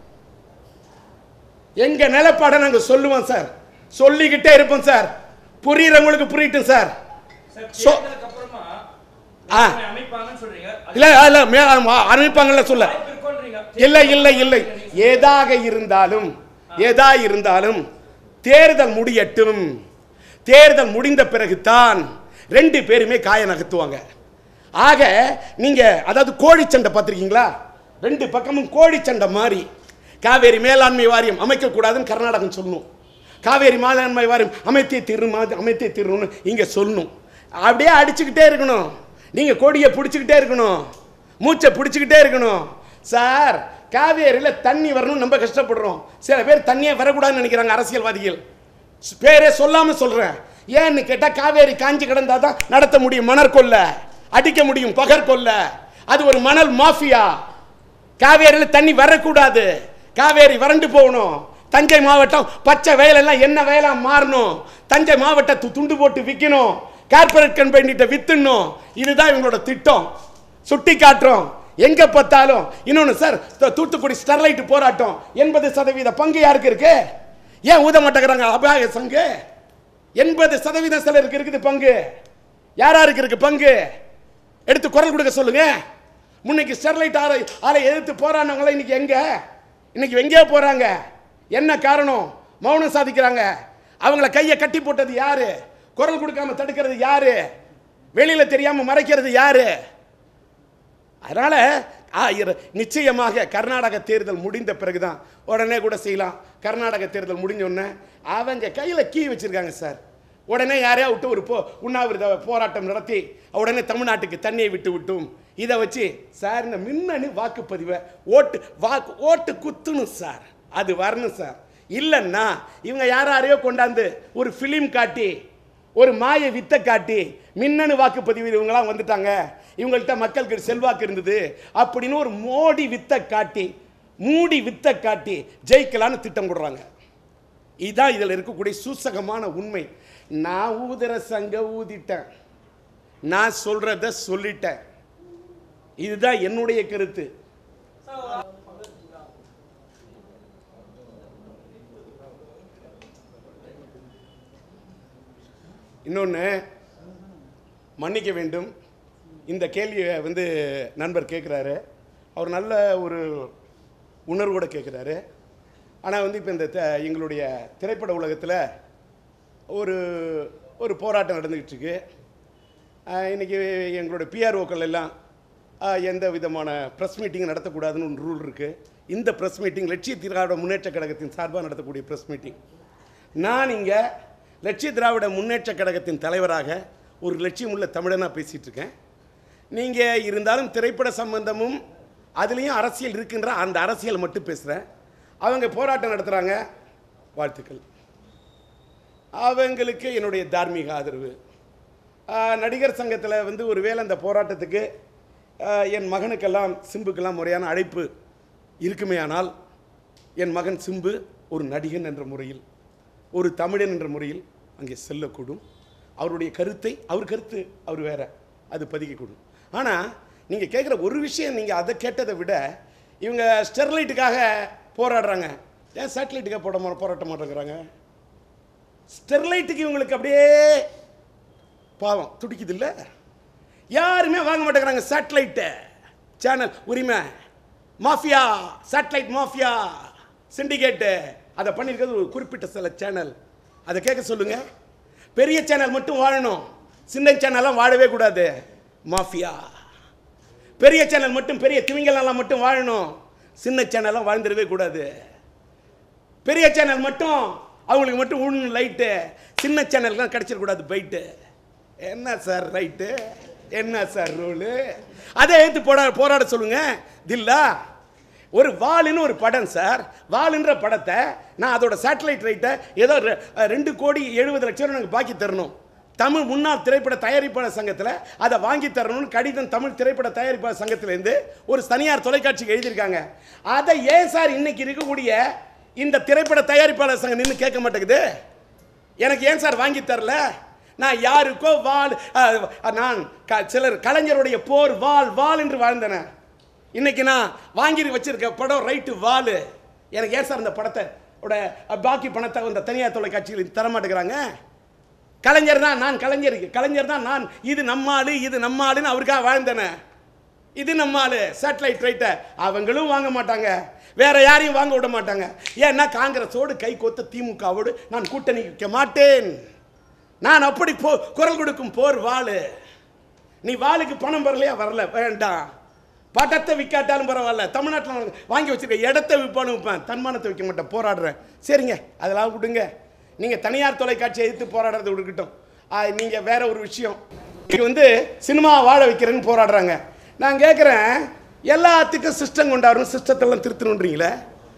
எங்க நிலப்பாடை நாங்க சொல்லுவோம் சார் சொல்லிக்கிட்டே இருப்போம் சார் புரியுறவங்களுக்கு புரியட்டும் சார் சார், சோ- தேர்தலுக்கு அப்புறமா ஆ. உங்களை அமைப்பாங்கன்னு சொல்றீங்க. அது இல்ல இல்ல மே- அறிவிப்பாங்கல்ல சொல்ல வாய்ப்பு இருக்குன்றீங்க. இல்லை இல்லை இல்லை எதாக இருந்தாலும் எதா இருந்தாலும் தேர்தல் முடியட்டும் தேர்தல் முடிந்த பிறகுதான் ரெண்டு பேருமே காய நகர்த்துவாங்க ஆக நீங்க அதாவது கோழி சண்டை பார்த்திருக்கீங்களா ரெண்டு பக்கமும் கோழி சண்டை மாதிரி காவேரி மேலாண்மை வாரியம் அமைக்கக்கூடாதுன்னு கர்நாடகம் சொல்லணும் காவேரி மேலாண்மை வாரியம் அமைத்தே தீரணும் மா- அமைத்தே தீரணும்னு இங்க சொல்லணும் அப்படியே அடிச்சுக்கிட்டே இருக்கணும் நீங்க கொடியை பிடிச்சிக்கிட்டே இருக்கணும் மூச்சை பிடிச்சிக்கிட்டே இருக்கணும் சார் காவேரியில் தண்ணி வரணும் நம்ம கஷ்டப்படுறோம் சில பேர் தண்ணியே வரக்கூடாதுன்னு நினைக்கிறாங்க அரசியல்வாதிகள் பேரே சொல்லாம சொல்றேன் ஏன்னு கேட்டா காவேரி காஞ்சி கிடந்தா தான் நடத்த முடியும் மணல் கொல்ல அடிக்க முடியும் பகர் கொல்ல அது ஒரு மணல் மாஃபியா காவேரியில் தண்ணி வரக்கூடாது காவேரி வறண்டு போகணும் தஞ்சை மாவட்டம் பச்சை வயலெல்லாம் என்ன வயலா மாறணும் தஞ்சை மாவட்டத்தை துண்டு போட்டு விற்கணும் கார்பரேட் கம்பெனிட்ட வித்துணும் இதுதான் இவங்களோட திட்டம் சுட்டி காட்டுறோம் எங்க பார்த்தாலும் இன்னொன்னு சார் த- தூத்துக்குடி ஸ்டெர்லைட் போராட்டம் எண்பது சதவீத பங்கு யாருக்கு இருக்கு ஏன் ஊத மாட்டேங்கிறாங்க அபாய சங்கு எண்பது சதவீதம் சிலருக்கு இருக்குது பங்கு யாராருக்கு இருக்கு பங்கு எடுத்து குரல் கொடுக்க சொல்லுங்க முன்னைக்கு ஸ்டெர்லைட் ஆலை ஆலை எதிர்த்து போராடினவங்களாம் இன்னைக்கு எங்க இன்னைக்கு எங்கேயோ போறாங்க என்ன காரணம் மௌனம் சாதிக்கிறாங்க அவங்கள கையை கட்டி போட்டது யாரு குரல் கொடுக்காம தடுக்கிறது யாரு வெளியில தெரியாம மறைக்கிறது யாரு அதனால ஆ, இர- நிச்சயமாக கர்நாடக தேர்தல் முடிந்த பிறகுதான் உடனே கூட செய்யலாம் கர்நாடக தேர்தல் முடிஞ்ச உடனே அவங்க கையில கீ வச்சிருக்காங்க சார் உடனே யாரையா விட்டு ஒரு போ உண்ணாவிரத போராட்டம் நடத்தி உடனே தமிழ்நாட்டுக்கு தண்ணியை விட்டு விட்டும் இதை வச்சு சார் இந்த மின்னணு வாக்குப்பதிவை ஓட்டு வாக்கு ஓட்டு குத்தணும் சார் அது வரணும் சார் இல்லைன்னா இவங்க யாரையோ கொண்டாந்து ஒரு ஃபிலிம் காட்டி ஒரு மாய வித்தை காட்டி மின்னணு வாக்குப்பதிவு இவங்கெல்லாம் வந்துட்டாங்க இவங்கள்ட்ட மக்களுக்கு செல்வாக்கு இருந்தது அப்படின்னு ஒரு மோடி வித்தை காட்டி மூடி வித்தை காட்டி ஜெயிக்கலான்னு திட்டம் போடுறாங்க இதுதான் இதில் இருக்கக்கூடிய சூசகமான உண்மை நான் ஊதுற சங்க ஊதிட்டேன் நான் சொல்றத சொல்லிட்டேன் இதுதான் என்னுடைய கருத்து இன்னொன்று மன்னிக்க வேண்டும் இந்த கேள்வியை வந்து நண்பர் கேட்குறாரு அவர் நல்ல ஒரு உணர்வோடு கேட்குறாரு ஆனால் வந்து இப்போ இந்த த- எங்களுடைய திரைப்பட உலகத்தில் ஒரு ஒரு போராட்டம் நடந்துக்கிட்டு இருக்கு ஆஹ் இன்னைக்கு எங்களுடைய பிஆர்ஓக்கள் எல்லாம் ஆஹ் எந்த விதமான ப்ரெஸ் மீட்டிங் நடத்தக்கூடாதுன்னு ஒரு ரூல் இருக்குது இந்த ப்ரெஸ் மீட்டிங் லட்சிய திராவிட முன்னேற்ற கழகத்தின் சார்பாக நடத்தக்கூடிய ப்ரெஸ் மீட்டிங் நான் இங்கே லட்சிய திராவிட முன்னேற்ற கழகத்தின் தலைவராக ஒரு லட்சியம் உள்ள தமிழனாக பேசிகிட்டு இருக்கேன் நீங்கள் இருந்தாலும் திரைப்பட சம்பந்தமும் அதுலேயும் அரசியல் இருக்கின்ற அந்த அரசியல் மட்டும் பேசுகிறேன் அவங்க போராட்டம் நடத்துகிறாங்க வாழ்த்துக்கள் அவங்களுக்கு என்னுடைய தார்மீக ஆதரவு ஆஹ், நடிகர் சங்கத்தில் வந்து ஒருவேளை அந்த போராட்டத்துக்கு ஆஹ், என் மகனுக்கெல்லாம் சிம்புக்கெல்லாம் முறையான அழைப்பு இருக்குமேயானால் என் மகன் சிம்பு ஒரு நடிகன் என்ற முறையில் ஒரு தமிழன் என்ற முறையில் அங்கே செல்லக்கூடும் அவருடைய கருத்தை அவர் கருத்து அவர் வேற அது பதிக்கக்கூடும் ஆனால் நீங்கள் கேட்குற ஒரு விஷயம் நீங்கள் அதை கேட்டதை விட இவங்க ஸ்டெர்லைட்டுக்காக போராடுறாங்க ஏன் சேட்டலைட்டுக்காக போட மா- போராட்ட மாட்டேங்கிறாங்க ஸ்டெர்லைட்டுக்கு இவங்களுக்கு அப்படியே பாவம் துடிக்குது இல்ல யாருமே வாங்க மாட்டேங்கிறாங்க சேட்டலைட்டு சேனல் உரிமை மாஃபியா சேட்டலைட் மாஃபியா சிண்டிகேட்டு அதை பண்ணியிருக்கிறது ஒரு குறிப்பிட்ட சில சேனல் அதை கேட்க சொல்லுங்க பெரிய சேனல் மட்டும் வாழணும் சின்ன சேனல்லாம் வாழவே கூடாது மாஃபியா பெரிய சேனல் மட்டும் பெரிய திமிங்கலாம் மட்டும் வாழணும் சின்ன சேனல்லாம் வாழ்ந்துடவே கூடாது பெரிய சேனல் மட்டும் அவங்களுக்கு மட்டும் உன் லைட்டு சின்ன சேனல்லாம் கிடைச்சிடக்கூடாது பைட்டு என்ன சார் ரைட்டு என்ன சார் ரூலு அதை எடுத்து போட போராட சொல்லுங்க தில்லா ஒரு வாளுன்னு ஒரு படம் சார் வாளுன்ற படத்தை நான் அதோட சேட்டலைட் ரைட்டை ஏதோ ரெ- ரெண்டு கோடி எழுபது லட்சம் ரூபா எனக்கு பாக்கி தரணும் தமிழ் முன்னாள் திரைப்பட தயாரிப்பாளர் சங்கத்தில் அதை வாங்கி தரணும்னு கடிதம் தமிழ் திரைப்பட தயாரிப்பாளர் சங்கத்திலேருந்து ஒரு தனியார் தொலைக்காட்சிக்கு எழுதியிருக்காங்க அதை ஏன் சார் இன்னைக்கு இருக்கக்கூடிய இந்த திரைப்பட தயாரிப்பாளர் சங்கம் நின்று கேட்க மாட்டேங்குது எனக்கு ஏன் சார் வாங்கி தரல நான் யாருக்கோ வாள் அஹ், நான் க- சிலர் கலைஞருடைய போர் வாள் வாள் என்று வாழ்ந்தன இன்னைக்கு நான் வாங்கி வச்சிருக்க படம் ரைட்டு வாள் எனக்கு ஏன் சார் இந்த படத்தை ஓட பாக்கி பணத்தை அந்த தனியார் தொலைக்காட்சியில் தர மாட்டேங்கிறாங்க கலைஞர் தான் நான் கலைஞர் கலைஞர் தான் நான் இது நம்மாளு இது நம்மாளுன்னு அவருக்காக வாழ்ந்தன இது நம்மால் சேட்டலைட் ரைட்டை அவங்களும் வாங்க மாட்டாங்க வேற யாரையும் வாங்க விட மாட்டாங்க ஏன்னா காங்கிரஸோடு கை கோத்த திமுகவோடு நான் கூட்டணி வைக்க மாட்டேன் நான் அப்படி போ குரல் கொடுக்கும் போர் வாளு நீ வாளுக்கு பணம் வரலையா வரல வேண்டாம் பட்டத்தை விற்காட்டாலும் பரவாயில்ல தமிழ்நாட்டில் வாங்கி வச்சிருக்க இடத்த விற்பானு விற்பேன் தன்மானத்தை வைக்க மாட்டேன் போராடுறேன் சரிங்க அதெல்லாம் விடுங்க நீங்கள் தனியார் தொலைக்காட்சியை எதிர்த்து போராடுறது விடுக்கட்டும் நீங்கள் வேற ஒரு விஷயம் இது வந்து சினிமா வாழ வைக்கிறேன்னு போராடுறாங்க நான் கேட்குறேன் எல்லாத்துக்கும் சிஸ்டம் கொண்டாடணும் சிஸ்டத்தெல்லாம் திருத்தணுன்றீங்களே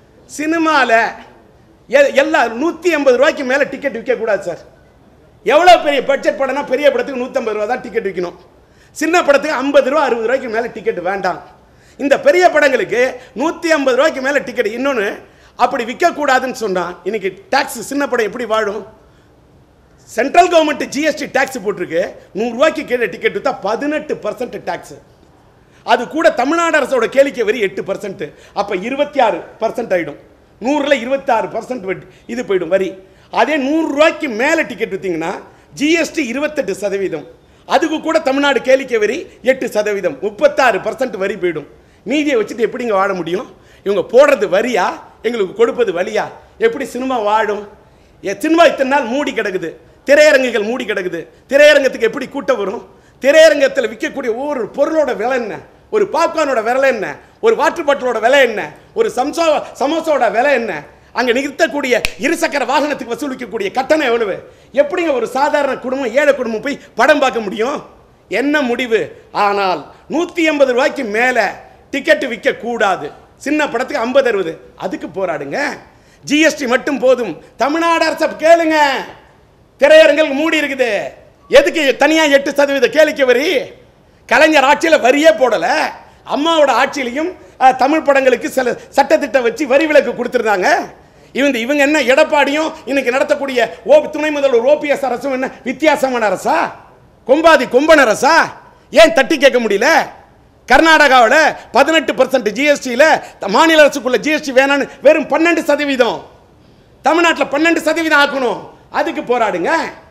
சினிமாவில் எல்லா நூற்றி ஐம்பது ரூபாய்க்கு மேலே டிக்கெட் விற்கக்கூடாது சார் எவ்வளோ பெரிய பட்ஜெட் படம்னா பெரிய படத்துக்கு நூற்றம்பது ரூபா தான் டிக்கெட் விற்கணும் சின்ன படத்துக்கு ஐம்பது ரூபா அறுபது ரூபாய்க்கு மேலே டிக்கெட் வேண்டாம் இந்த பெரிய படங்களுக்கு நூற்றி ஐம்பது ரூபாய்க்கு மேலே டிக்கெட் இன்னொன்று அப்படி விற்கக்கூடாதுன்னு சொன்னால் இன்னைக்கு டாக்ஸ் சின்ன படம் எப்படி வாழும் சென்ட்ரல் கவர்மெண்ட் ஜிஎஸ்டி டாக்ஸ் போட்டிருக்கு நூறுரூவாய்க்கு கீழே டிக்கெட் விற்றா பதினெட்டு பர்சன்ட் டாக்ஸ் அது கூட தமிழ்நாடு அரசோட கேளிக்கை வரி எட்டு பர்சன்ட் அப்போ இருபத்தி ஆறு பர்சன்ட் ஆகிடும் நூறில் இருபத்தாறு பர்சன்ட் வட்டி இது போயிடும் வரி அதே நூறுரூவாய்க்கு மேலே டிக்கெட் விற்றீங்கன்னா ஜிஎஸ்டி இருபத்தெட்டு சதவீதம் அதுக்கு கூட தமிழ்நாடு கேளிக்கை வரி எட்டு சதவீதம் முப்பத்தாறு பர்சன்ட் வரி போயிடும் மீதியை வச்சுட்டு எப்படிங்க வாழ முடியும் இவங்க போடுறது வரியா எங்களுக்கு கொடுப்பது வழியா எப்படி சினிமா வாழும் ஏ, சினிமா இத்தனை நாள் மூடி கிடக்குது திரையரங்குகள் மூடி கிடக்குது திரையரங்கத்துக்கு எப்படி கூட்டம் வரும் திரையரங்கத்தில் விற்கக்கூடிய ஒவ்வொரு பொருளோட விலை என்ன ஒரு பாப்கார்னோட விலை என்ன ஒரு வாட்டர் பாட்டிலோட விலை என்ன ஒரு சம்சா சமோசாவோட விலை என்ன அங்கே நிறுத்தக்கூடிய இருசக்கர வாகனத்துக்கு வசூலிக்கக்கூடிய கட்டணம் எவ்வளவு எப்படிங்க ஒரு சாதாரண குடும்பம் ஏழை குடும்பம் போய் படம் பார்க்க முடியும் என்ன முடிவு ஆனால் நூற்றி எண்பது ரூபாய்க்கு மேலே டிக்கெட்டு விற்க கூடாது சின்ன படத்துக்கு ஐம்பது அறுபது அதுக்கு போராடுங்க ஜிஎஸ்டி மட்டும் போதும் தமிழ்நாடு அரசை கேளுங்க திரையரங்கள் மூடி இருக்குது எதுக்கு தனியா எட்டு சதவீத கேளிக்கை வரி கலைஞர் ஆட்சியில் வரியே போடல அம்மாவோட ஆட்சியிலையும் அஹ், தமிழ் படங்களுக்கு சில சட்டத்திட்டம் வச்சு வரி விலக்கு கொடுத்துருந்தாங்க இவங்க இவங்க என்ன எடப்பாடியும் இன்னைக்கு நடத்தக்கூடிய ஓ துணை முதல்வர் ஓபிஎஸ் அரசும் என்ன வித்தியாசமான அரசா கொம்பாதி கொம்பன் அரசா ஏன் தட்டி கேட்க முடியல கர்நாடகாவில் பதினெட்டு பர்சன்ட் ஜிஎஸ்டியில் மாநில அரசுக்குள்ள ஜிஎஸ்டி வேணான்னு வெறும் பன்னெண்டு சதவீதம் தமிழ்நாட்டில் பன்னெண்டு சதவீதம் ஆக்கணும் அதுக்கு போராடுங்க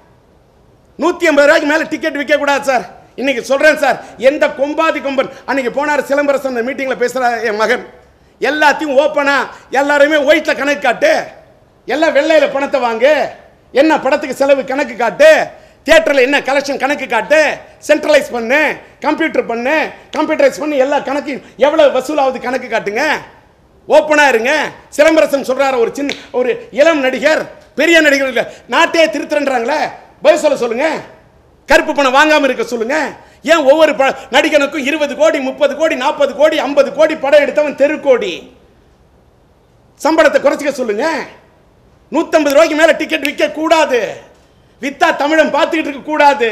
நூற்றி ஐம்பது ரூபாய்க்கு மேலே டிக்கெட் விற்கக்கூடாது சார் இன்னைக்கு சொல்கிறேன் சார் எந்த கொம்பாதி கொம்பன் அன்னைக்கு போனார் சிலம்பரசன் அந்த மீட்டிங்கில் பேசுகிறார் என் மகன் எல்லாத்தையும் ஓப்பனாக எல்லாருமே ஒயிட்டில் கணக்கு காட்டு எல்லாம் வெள்ளையில் பணத்தை வாங்கு என்ன படத்துக்கு செலவு கணக்கு காட்டு தியேட்டரில் என்ன கலெக்ஷன் கணக்கு காட்டு சென்ட்ரலைஸ் பண்ணு கம்ப்யூட்டர் பண்ணு கம்ப்யூட்டரைஸ் பண்ணி எல்லா கணக்கையும் எவ்வளோ வசூலாவது கணக்கு காட்டுங்க ஓப்பனா இருங்க சிலம்பரசன் சொல்றாரு ஒரு சின்ன ஒரு இளம் நடிகர் பெரிய நடிகர் இல்ல நாட்டையே திருத்துறன்றாங்களே பதில் சொல்ல சொல்லுங்க கருப்பு பணம் வாங்காம இருக்க சொல்லுங்க ஏன் ஒவ்வொரு ப நடிகனுக்கும் இருபது கோடி முப்பது கோடி நாற்பது கோடி ஐம்பது கோடி படம் எடுத்தவன் தெருக்கோடி சம்பளத்தை குறைச்சிக்க சொல்லுங்க நூற்றம்பது ரூபாய்க்கு மேல டிக்கெட் விற்க கூடாது வித்தா தமிழன் பார்த்துக்கிட்டு இருக்க கூடாது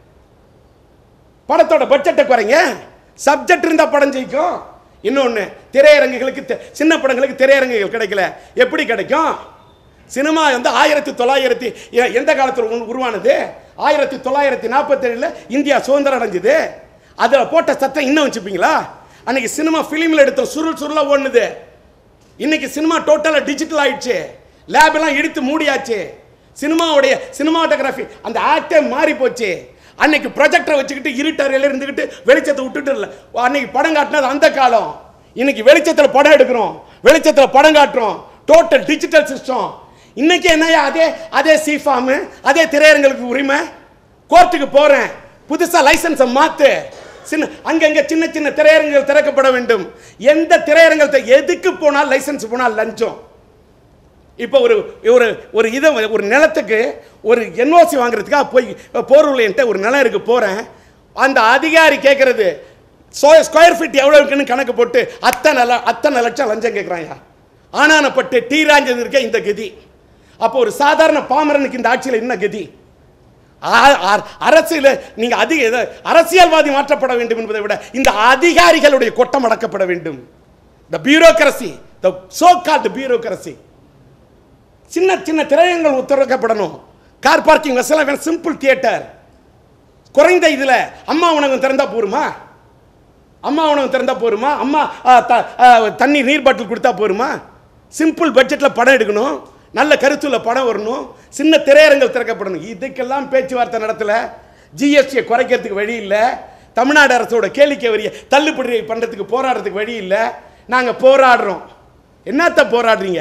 படத்தோட பட்ஜெட்டை குறைங்க சப்ஜெக்ட் இருந்தா படம் ஜெயிக்கும் இன்னொன்று திரையரங்குகளுக்கு தெ- சின்ன படங்களுக்கு திரையரங்குகள் கிடைக்கல எப்படி கிடைக்கும் சினிமா வந்து ஆயிரத்தி தொள்ளாயிரத்தி எ- எந்த காலத்தில் உரு- உருவானது ஆயிரத்தி தொள்ளாயிரத்தி நாற்பத்தேழில் இந்தியா சுதந்திரம் அடைஞ்சது அதில் போட்ட சத்தம் இன்னும் வச்சுப்பீங்களா அன்னைக்கு சினிமா ஃபிலிமில் எடுத்த சுருள் சுருளாக ஓடுனுது இன்னைக்கு சினிமா டோட்டலாக டிஜிட்டல் ஆயிடுச்சு லேப் எல்லாம் இடித்து மூடியாச்சு சினிமாவுடைய சினிமாட்டோகிராஃபி அந்த ஆக்டே மாறி போச்சு அன்னைக்கு ப்ரொஜெக்டரை வச்சுக்கிட்டு இருட்டறையில் இருந்துக்கிட்டு வெளிச்சத்தை விட்டுட்டு இல்லை அன்னைக்கு படம் காட்டினது அந்த காலம் இன்னைக்கு வெளிச்சத்தில் படம் எடுக்கிறோம் வெளிச்சத்தில் படம் காட்டுறோம் டோட்டல் டிஜிட்டல் சிஸ்டம் இன்னைக்கு என்னையா அதே அதே சீஃபாமு அதே திரையரங்களுக்கு உரிமை கோர்ட்டுக்கு போறேன் புதுசா லைசன்ஸை மாத்து சின்ன அங்கங்க சின்ன சின்ன திரையரங்குகள் திறக்கப்பட வேண்டும் எந்த திரையரங்கத்தை எதுக்கு போனால் லைசன்ஸ் போனால் லஞ்சம் இப்போ ஒரு ஒரு ஒரு இதை ஒரு நிலத்துக்கு ஒரு என்ஓசி வாங்குறதுக்காக போய் போரூரில் என்கிட்ட ஒரு நிலம் இருக்கு போகிறேன் அந்த அதிகாரி கேட்குறது ஸ்கொயர் ஃபீட் எவ்வளோ இருக்குன்னு கணக்கு போட்டு அத்தனை ல- அத்தனை லட்சம் லஞ்சம் கேட்குறாங்க ஆனானப்பட்டு டீராஞ்சது இருக்க இந்த கதி அப்போ ஒரு சாதாரண பாமரனுக்கு இந்த ஆட்சியில் என்ன கதி ஆ- ஆ- அரசியல நீங்க அதிக இத- அரசியல்வாதி மாற்றப்பட வேண்டும் என்பதை விட இந்த அதிகாரிகளுடைய கொட்டம் அடக்கப்பட வேண்டும் the bureaucracy the so called bureaucracy சின்ன சின்ன திரையங்கள் திறக்கப்படணும் கார் பார்க்கிங் வசலாம் சிம்பிள் தியேட்டர் குறைந்த இதுல அம்மா உணவகம் திறந்தா போருமா அம்மா உணவு திறந்தா போருமா அம்மா ஆ, த- ஆ, தண்ணி நீர் பாட்டில் கொடுத்தா போருமா சிம்பிள் பட்ஜெட்டில் படம் எடுக்கணும் நல்ல கருத்துல படம் வரணும் சின்ன திரையரங்கள் திறக்கப்படணும் இதுக்கெல்லாம் பேச்சுவார்த்தை நடத்தல ஜிஎஸ்டியை குறைக்கிறதுக்கு வழி இல்லை தமிழ்நாடு அரசோட கேளிக்கை வரியை தள்ளுபடி பண்ணுறதுக்கு போராடுறதுக்கு வழி இல்லை நாங்கள் போராடுறோம் என்னத்த போராடுறீங்க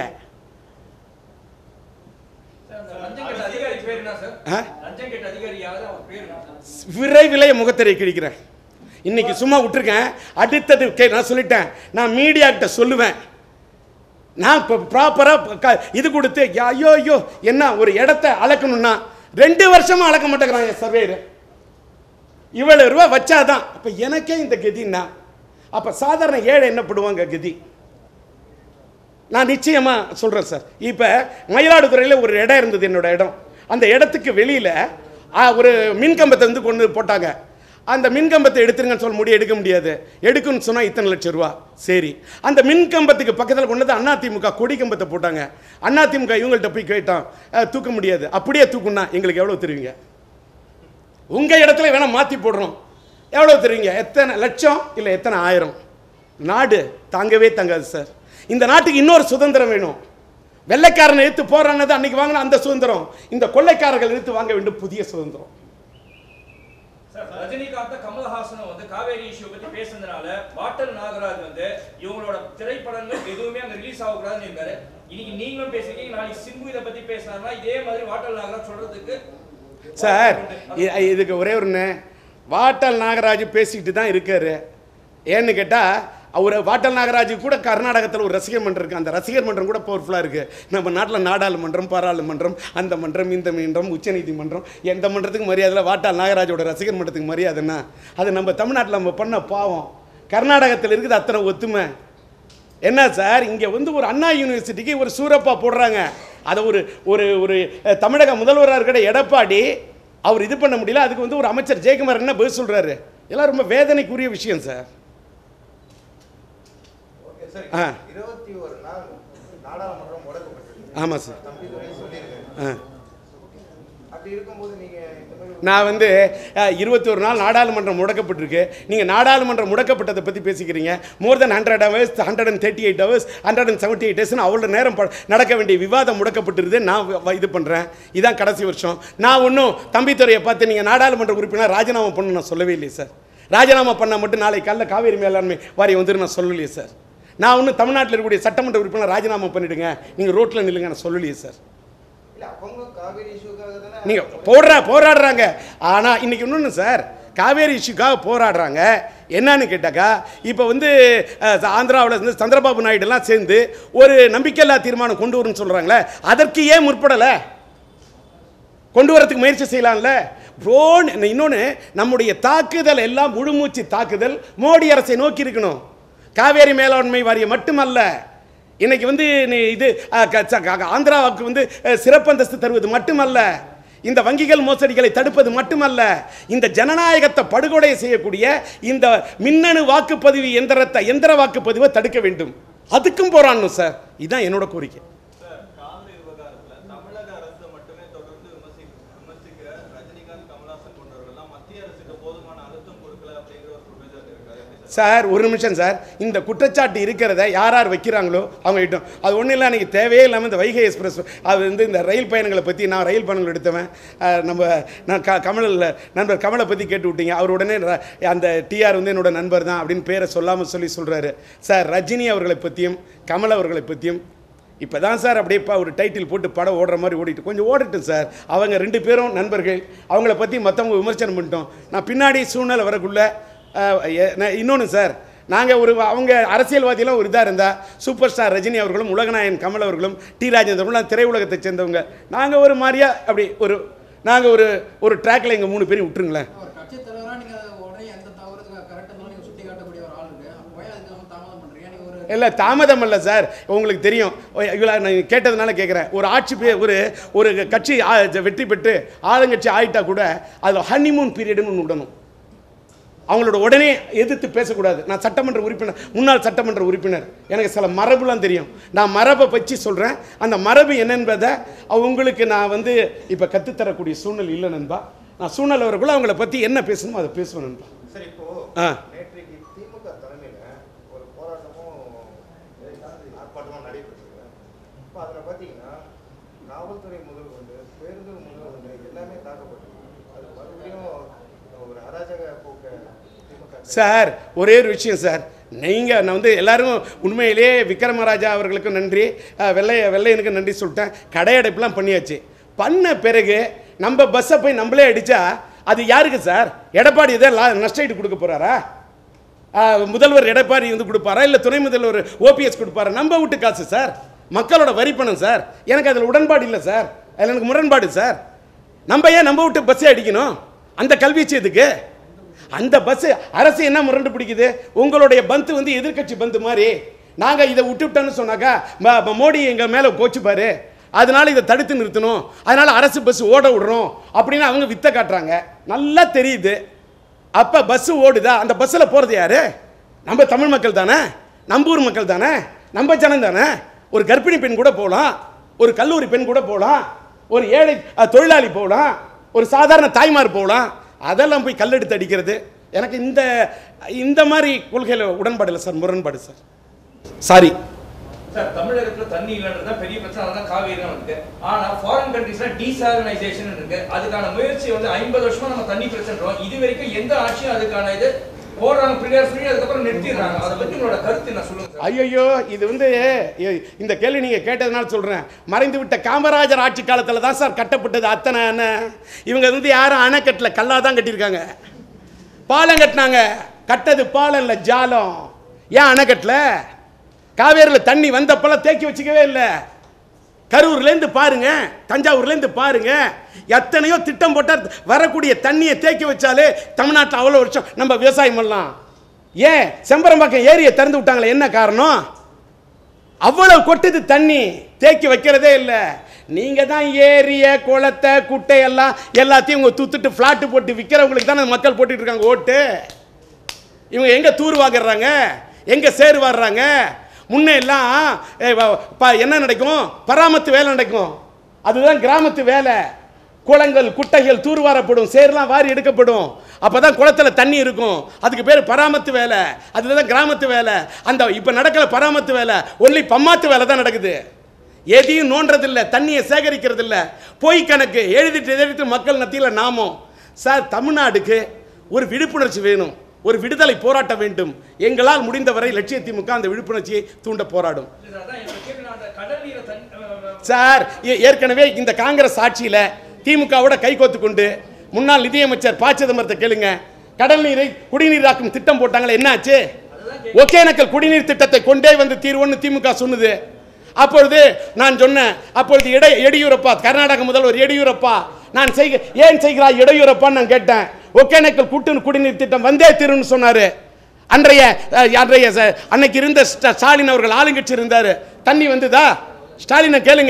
சார், அந்த லஞ்சம் கேட்ட அதிகாரி பேர் என்ன சார் ஆ? லஞ்சம் கேட்ட அதிகாரி யாரு அவர் பேர் என்ன சார் விரைவிலே முகத்திரை கிழிக்கிறேன் இன்னைக்கு சும்மா விட்டுருக்கேன் அடுத்தது கே- நான் சொல்லிட்டேன் நான் மீடியாக்கிட்ட சொல்லுவேன் நான் இப்போ ப்ராப்பராக இது கொடுத்து ஐயோ ஐயோ என்ன ஒரு இடத்த அளக்கணும்னா ரெண்டு வருஷமா அளக்க மாட்டேங்கிறான் என் சர்வேயர் இவ்வளவு ரூபா வச்சாதான் அப்போ எனக்கே இந்த கதின்னா அப்போ சாதாரண ஏழை என்ன பண்ணுவாங்க கதி நான் நிச்சயமாக சொல்கிறேன் சார் இப்போ மயிலாடுதுறையில் ஒரு இடம் இருந்தது என்னோட இடம் அந்த இடத்துக்கு வெளியில் ஒரு மின்கம்பத்தை வந்து கொண்டு போட்டாங்க அந்த மின்கம்பத்தை எடுத்துருங்கன்னு சொல்ல முடியும் எடுக்க முடியாது எடுக்குன்னு சொன்னால் இத்தனை லட்சம் ரூபா சரி அந்த மின்கம்பத்துக்கு பக்கத்தில் கொண்டு வந்து அதிமுக கொடி கம்பத்தை போட்டாங்க அதிமுக இவங்கள்ட்ட போய் கேட்டோம் அஹ், தூக்க முடியாது அப்படியே தூக்குன்னா எங்களுக்கு எவ்வளோ தருவீங்க உங்கள் இடத்துல வேணால் மாற்றி போடுறோம் எவ்வளோ தருவீங்க எத்தனை லட்சம் இல்லை எத்தனை ஆயிரம் நாடு தாங்கவே தாங்காது சார் இந்த நாட்டுக்கு இன்னொரு சுதந்திரம் வேணும் வெள்ளைக்காரனை எடுத்து போறானது அன்னைக்கு வாங்கின அந்த சுதந்திரம் இந்த கொள்ளைக்காரர்கள் எடுத்து வாங்க வேண்டும் புதிய சுதந்திரம் சார் ரஜினிகாந்த கமல்ஹாசனும் வந்து காவேரி இஷ்யூ பத்தி பேசுனதுனால வாட்டல் நாகராஜ் வந்து இவங்களோட திரைப்படங்கள் எதுவுமே அங்க ரிலீஸ் ஆகக்கூடாதுன்னு இருக்காரு இன்னைக்கு நீங்களும் பேசுறீங்க நாளைக்கு சிம்பு இதை பத்தி பேசினாருன்னா இதே மாதிரி வாட்டல் நாகராஜ் சொல்றதுக்கு சார் இ- இதுக்கு ஒரே ஒன்று வாட்டல் நாகராஜ் பேசிக்கிட்டு தான் இருக்காரு ஏன்னு கேட்டால் அவர் வாட்டல் நாகராஜ் கூட கர்நாடகத்தில் ஒரு ரசிகர் மன்றம் இருக்குது அந்த ரசிகர் மன்றம் கூட பவர்ஃபுல்லாக இருக்குது நம்ம நாட்டில் நாடாளுமன்றம் பாராளுமன்றம் அந்த மன்றம் இந்த மன்றம் உச்சநீதிமன்றம் எந்த மன்றத்துக்கு மரியாதை வாட்டால் நாகராஜோட ரசிகர் மன்றத்துக்கு மரியாதைன்னா அது நம்ம தமிழ்நாட்டில் நம்ம பண்ண பாவம் கர்நாடகத்தில் இருக்குது அத்தனை ஒத்துமை என்ன சார் இங்கே வந்து ஒரு அண்ணா யூனிவர்சிட்டிக்கு ஒரு சூரப்பா போடுறாங்க அதை ஒரு ஒரு ஒரு அஹ், தமிழக முதல்வராக இருக்கிற எடப்பாடி அவர் இது பண்ண முடியல அதுக்கு வந்து ஒரு அமைச்சர் ஜெயக்குமார் என்ன பதில் சொல்கிறாரு எல்லாம் ரொம்ப வேதனைக்குரிய விஷயம் சார் ஓகே சரி ஆ. இருபத்தி ஒரு நாள் நாடாளுமன்றம் முடக்கப்பட்டிருக்கு ஆமாம் சார் தம்பிதுரை சொல்லியிருக்காரு ஆ அப்படி இருக்கும்போது நீங்க இந்த மாதிரி நான் வந்து இருபத்தி ஒரு நாள் நாடாளுமன்றம் முடக்கப்பட்டிருக்கு நீங்கள் நாடாளுமன்றம் முடக்கப்பட்டதை பற்றி பேசிக்கிறீங்க more than hundred hours hundred and thirty eight hours hundred and seventy eight ஹவர்ஸ்னு அவ்வளோ நேரம் ப- நடக்க வேண்டிய விவாதம் முடக்கப்பட்டிருது நான் வ- வ- இது பண்ணுறேன் இதான் கடைசி வருஷம் நான் ஒன்றும் தம்பித்துறையை பார்த்து நீங்கள் நாடாளுமன்ற உறுப்பினர் ராஜினாமா பண்ண நான் சொல்லவே இல்லையே சார் ராஜினாமா பண்ணால் மட்டும் நாளை காலைல காவேரி மேலாண்மை வாரியம் வந்துரு நான் சொல்லலையே சார் நான் ஒன்றும் தமிழ்நாட்டில் இருக்கக்கூடிய சட்டமன்ற உறுப்பினர் ராஜினாமா பண்ணிடுங்க நீங்கள் ரோட்டில் நில்லுங்க நான் சொல்லலையே சார் இல்ல அவங்க காவேரி இஷ்யூக்காக தானே நீங்க போடுற போராடுறாங்க ஆனா இன்னைக்கு இன்னொன்று சார் காவேரி இஷ்யூக்காக போராடுறாங்க என்னன்னு கேட்டாக்கா இப்போ வந்து ஆந்திராவில் இருந்து சந்திரபாபு நாயுடுலாம் சேர்ந்து ஒரு நம்பிக்கையில்லா தீர்மானம் கொண்டு வரும்னு சொல்கிறாங்களே அதற்கு ஏன் முற்படலை கொண்டு வரதுக்கு முயற்சி செய்யலாம்ல ப்ரோன் இன்னொன்று நம்முடைய தாக்குதல் எல்லாம் முழுமூச்சு தாக்குதல் மோடி அரசை நோக்கி இருக்கணும் காவேரி மேலாண்மை வாரியம் மட்டுமல்ல இன்னைக்கு வந்து நீ இது அஹ், க- ச- க- ஆந்திராவுக்கு வந்து அஹ், சிறப்பு அந்தஸ்து தருவது மட்டுமல்ல இந்த வங்கிகள் மோசடிகளை தடுப்பது மட்டுமல்ல இந்த ஜனநாயகத்தை படுகொலை செய்யக்கூடிய இந்த மின்னணு வாக்குப்பதிவு எந்திரத்தை எந்திர வாக்குப்பதிவை தடுக்க வேண்டும் அதுக்கும் போராடணும் சார் இதுதான் என்னோட கோரிக்கை சார் காவிரி விவகாரத்துல தமிழக அரசு மட்டுமே தொடர்ந்து விமர்சி விமர்சிக்கிற ரஜினிகாந்த் கமல்ஹாசன் போன்றவர்கள்லாம் மத்திய அரசுக்கு போதுமான அழுத்தம் கொடுக்கல அப்படிங்கிற ஒரு குற்றச்சாட்டு இருக்காரு எப்படி சார் சார் ஒரு நிமிஷம் சார் இந்த குற்றச்சாட்டு இருக்கிறத யார் யார் வைக்கிறாங்களோ அவங்க கிட்ட அது ஒன்றும் இல்லை அன்றைக்கி தேவையே இல்லாமல் இந்த வைகை எக்ஸ்பிரஸ் அது வந்து இந்த ரயில் பயணங்களை பற்றி நான் ரயில் பயணங்கள் எடுத்தவன் அஹ், நம்ம நான் க கமலில் நண்பர் கமலை பற்றி கேட்டு விட்டீங்க அவர் உடனே ர- அந்த டிஆர் வந்து என்னோட நண்பர் தான் அப்படின்னு பேரை சொல்லாமல் சொல்லி சொல்கிறாரு சார் ரஜினி அவர்களை பற்றியும் கமல் அவர்களை பற்றியும் இப்போ தான் சார் அப்படியே இப்போ ஒரு டைட்டில் போட்டு படம் ஓடுற மாதிரி ஓடிட்டு கொஞ்சம் ஓடட்டும் சார் அவங்க ரெண்டு பேரும் நண்பர்கள் அவங்கள பற்றி மற்றவங்க விமர்சனம் பண்ணிட்டோம் நான் பின்னாடி சூழ்நிலை வரக்குள்ள இன்னொன்று சார் நாங்கள் ஒரு அவங்க அரசியல்வாதியெல்லாம் ஒரு இதாக இருந்தால் சூப்பர் ஸ்டார் ரஜினி அவர்களும் உலகநாயகன் கமல் அவர்களும் டி ராஜேந்திரர்களும் திரையுலகத்தை சேர்ந்தவங்க நாங்கள் ஒரு மாதிரியா அப்படி ஒரு நாங்கள் ஒரு ஒரு ட்ராக்ல எங்கள் மூணு பேரையும் விட்டுருங்களேன் ஒரு கட்சி தலைவரா நீங்க அதை உடனே எந்த தவறுக்கு கரெக்டாக இருந்தாலும் நீங்க சுட்டி காட்டக்கூடிய ஒரு ஆள் இருக்கு அப்ப போய் அதுக்கு நம்ம தாமதம் பண்றீங்க நீங்க ஒரு இல்லை தாமதம் அல்ல சார் உங்களுக்கு தெரியும் ஓ, இவ்வளோ நான் கேட்டதுனால கேட்குறேன் ஒரு ஆட்சி பே ஒரு ஒரு கட்சி ஆ, வெற்றி பெற்று ஆளுங்கட்சி ஆயிட்டா கூட அதில் ஹனிமூன் பீரியடுன்னு ஒன்று விடணும் அவங்களோட உடனே எதிர்த்து பேசக்கூடாது நான் சட்டமன்ற உறுப்பினர் முன்னாள் சட்டமன்ற உறுப்பினர் எனக்கு சில மரபுலாம் தெரியும் நான் மரபை பற்றி சொல்கிறேன் அந்த மரபு என்னென்பதை உங்களுக்கு நான் வந்து இப்போ கற்றுத்தரக்கூடிய சூழ்நிலை இல்லை நண்பா நான் சூழ்நிலை வரக்குள்ள அவங்கள பற்றி என்ன பேசணுமோ அதை பேசுவேன் நண்பா சரி இப்போ ஆ நேற்றைக்கு திமுக தலைமையில ஒரு போராட்டமும் ஆர்ப்பாட்டமும் நடைபெற்றிருக்கு இப்போ அதில் பார்த்தீங்கன்னா காவல்துறை முதல் கொண்டு பேருந்துகள் முதல் கொண்டு எல்லாமே தாக்கப்பட்டிருக்கு அது மறுபடியும் ஒரு அராஜக போக்கை சார் ஒரே ஒரு விஷயம் சார் நீங்கள் நான் வந்து எல்லாரும் உண்மையிலேயே விக்ரமராஜா அவர்களுக்கும் நன்றி அஹ், வெள்ளைய வெள்ளையனுக்கு நன்றி சொல்லிட்டேன் கடையடைப்புலாம் பண்ணியாச்சு பண்ண பிறகு நம்ம பஸ்ஸை போய் நம்மளே அடித்தா அது யாருக்கு சார் எடப்பாடி இதை லா நஷ்டஈடு கொடுக்க போகிறாரா முதல்வர் எடப்பாடி வந்து கொடுப்பாரா இல்லை துணை முதல்வர் ஓபிஎஸ் கொடுப்பாரா நம்ம வீட்டு காசு சார் மக்களோட வரி பணம் சார் எனக்கு அதில் உடன்பாடு இல்லை சார் அதில் எனக்கு முரண்பாடு சார் நம்ம ஏன் நம்ம விட்டு பஸ்ஸே அடிக்கணும் அந்த கல்வீச்சு எதுக்கு அந்த பஸ் அரசு என்ன முரண்டு பிடிக்குது உங்களுடைய பந்து வந்து எதிர்க்கட்சி பந்து மாதிரி நாங்கள் இதை விட்டுவிட்டோன்னு சொன்னாக்கா ம- ம- மோடி எங்கள் மேலே கோச்சுப்பாரு அதனால இதை தடுத்து நிறுத்தணும் அதனால அரசு பஸ் ஓட விடுறோம் அப்படின்னு அவங்க வித்த காட்டுறாங்க நல்லா தெரியுது அப்போ பஸ் ஓடுதா அந்த பஸ்ஸில் போகிறது யாரு நம்ம தமிழ் மக்கள் தானே நம்ம ஊர் மக்கள் தானே நம்ம ஜனம் தானே ஒரு கர்ப்பிணி பெண் கூட போகலாம் ஒரு கல்லூரி பெண் கூட போகலாம் ஒரு ஏழை அஹ், தொழிலாளி போகலாம் ஒரு சாதாரண தாய்மார் போகலாம் அதெல்லாம் போய் கல்லெடுத்து அடிக்கிறது எனக்கு இந்த இந்த மாதிரி கொள்கையில் உடன்பாடு இல்லை சார் முரண்பாடு சார் சாரி சார் தமிழகத்துல தண்ணி இல்லைன்றது தான் பெரிய பிரச்சனை அதான் காவேரி தான் இருக்கு ஆனா ஃபாரின் கண்ட்ரீஸ்ல டீசாலினைசேஷன் இருக்கு அதுக்கான முயற்சி வந்து ஐம்பது வருஷமா நம்ம தண்ணி பிரச்சனை இது வரைக்கும் எந்த ஆட்சியும் அதுக்கான இது போடுறாங்க பிள்ளையார் சொல்லி அதுக்கப்புறம் நிறுத்திடுறாங்க அதை பத்தி உங்களோட கருத்து என்ன சொல்லுங்க சார் ஐயோ இது வந்து இ- இந்த கேள்வி நீங்கள் கேட்டதுனால சொல்கிறேன் மறைந்து விட்ட காமராஜர் ஆட்சி காலத்தில் தான் சார் கட்டப்பட்டது அத்தனை அணை இவங்க வந்து யாரும் அணை கட்டல கல்லாக தான் கட்டியிருக்காங்க பாலம் கட்டினாங்க கட்டது பாலம் இல்லை ஜாலம் ஏன் அணை கட்டல காவேரியில் தண்ணி வந்தப்பெல்லாம் தேக்கி வச்சுக்கவே இல்லை கரூர்லேருந்து பாருங்க தஞ்சாவூர்லேருந்து பாருங்க எத்தனையோ திட்டம் போட்டால் வரக்கூடிய தண்ணியை தேக்கி வச்சாலே தமிழ்நாட்டில் அவ்வளோ வருஷம் நம்ம விவசாயம் பண்ணலாம் ஏன் செம்பரம்பாக்கம் ஏரியை திறந்து விட்டாங்களே என்ன காரணம் அவ்வளவு கொட்டுது தண்ணி தேக்கி வைக்கிறதே இல்லை நீங்க தான் ஏரிய குளத்தை குட்டை எல்லாம் எல்லாத்தையும் உங்க தூத்துட்டு ஃப்ளாட்டு போட்டு விற்கிறவங்களுக்கு தானே மக்கள் போட்டுட்டு இருக்காங்க ஓட்டு இவங்க எங்க தூர் வாங்குறாங்க எங்க சேறு வாடுறாங்க முன்ன எல்லாம் ஏ, வ- ப- என்ன நடக்கும் பராமத்து வேலை நடக்கும் அதுதான் கிராமத்து வேலை குளங்கள் குட்டைகள் தூர்வாரப்படும் சேரெல்லாம் வாரி எடுக்கப்படும் அப்பதான் குளத்துல தண்ணி இருக்கும் அதுக்கு பேர் பராமத்து வேலை அதுதான் கிராமத்து வேலை அந்த இப்போ நடக்கல பராமத்து வேலை ஒன்லி பம்மாத்து வேலை தான் நடக்குது எதையும் நோன்றதில்ல தண்ணியை சேகரிக்கிறது இல்ல பொய் கணக்கு எழுதிட்டு எழுதிட்டு மக்கள் நத்தியில் நாமம் சார் தமிழ்நாடுக்கு ஒரு விழிப்புணர்ச்சி வேணும் ஒரு விடுதலை போராட்டம் வேண்டும் எங்களால் முடிந்தவரை லட்சிய திமுக அந்த விழிப்புணர்ச்சியை தூண்ட போராடும் இல்ல சார், அதான் என்னோட கேள்வி நான் அந்த கடல் நீரை தண்ணி அஹ், அஹ், சார் ஏ- ஏற்கனவே இந்த காங்கிரஸ் ஆட்சியில் திமுகவோட கைகோத்து கொண்டு முன்னாள் நிதியமைச்சர் ப சிதம்பரத்தை கேளுங்க கடல் நீரை குடிநீராக்கும் திட்டம் போட்டாங்களே என்னாச்சு ஒகேனக்கல் குடிநீர் திட்டத்தை கொண்டே வந்து தீர்வுன்னு திமுக சொன்னது அப்பொழுது நான் சொன்னேன் அப்பொழுது இடை எடியூரப்பா கர்நாடக முதல்வர் எடியூரப்பா நான் செய்க ஏன் செய்கிறாய் எடியூரப்பான்னு நான் கேட்டேன் ஒகேனக்கல் கூட்டு குடிநீர் திட்டம் வந்தே தீரும்னு சொன்னாரு அன்றைய அஹ், அன்றைய ச- அன்னைக்கு இருந்த ஸ்ட- ஸ்டாலின் அவர்கள் ஆளுங்கட்சி இருந்தாரு தண்ணி வந்ததா ஸ்டாலினை கேளுங்க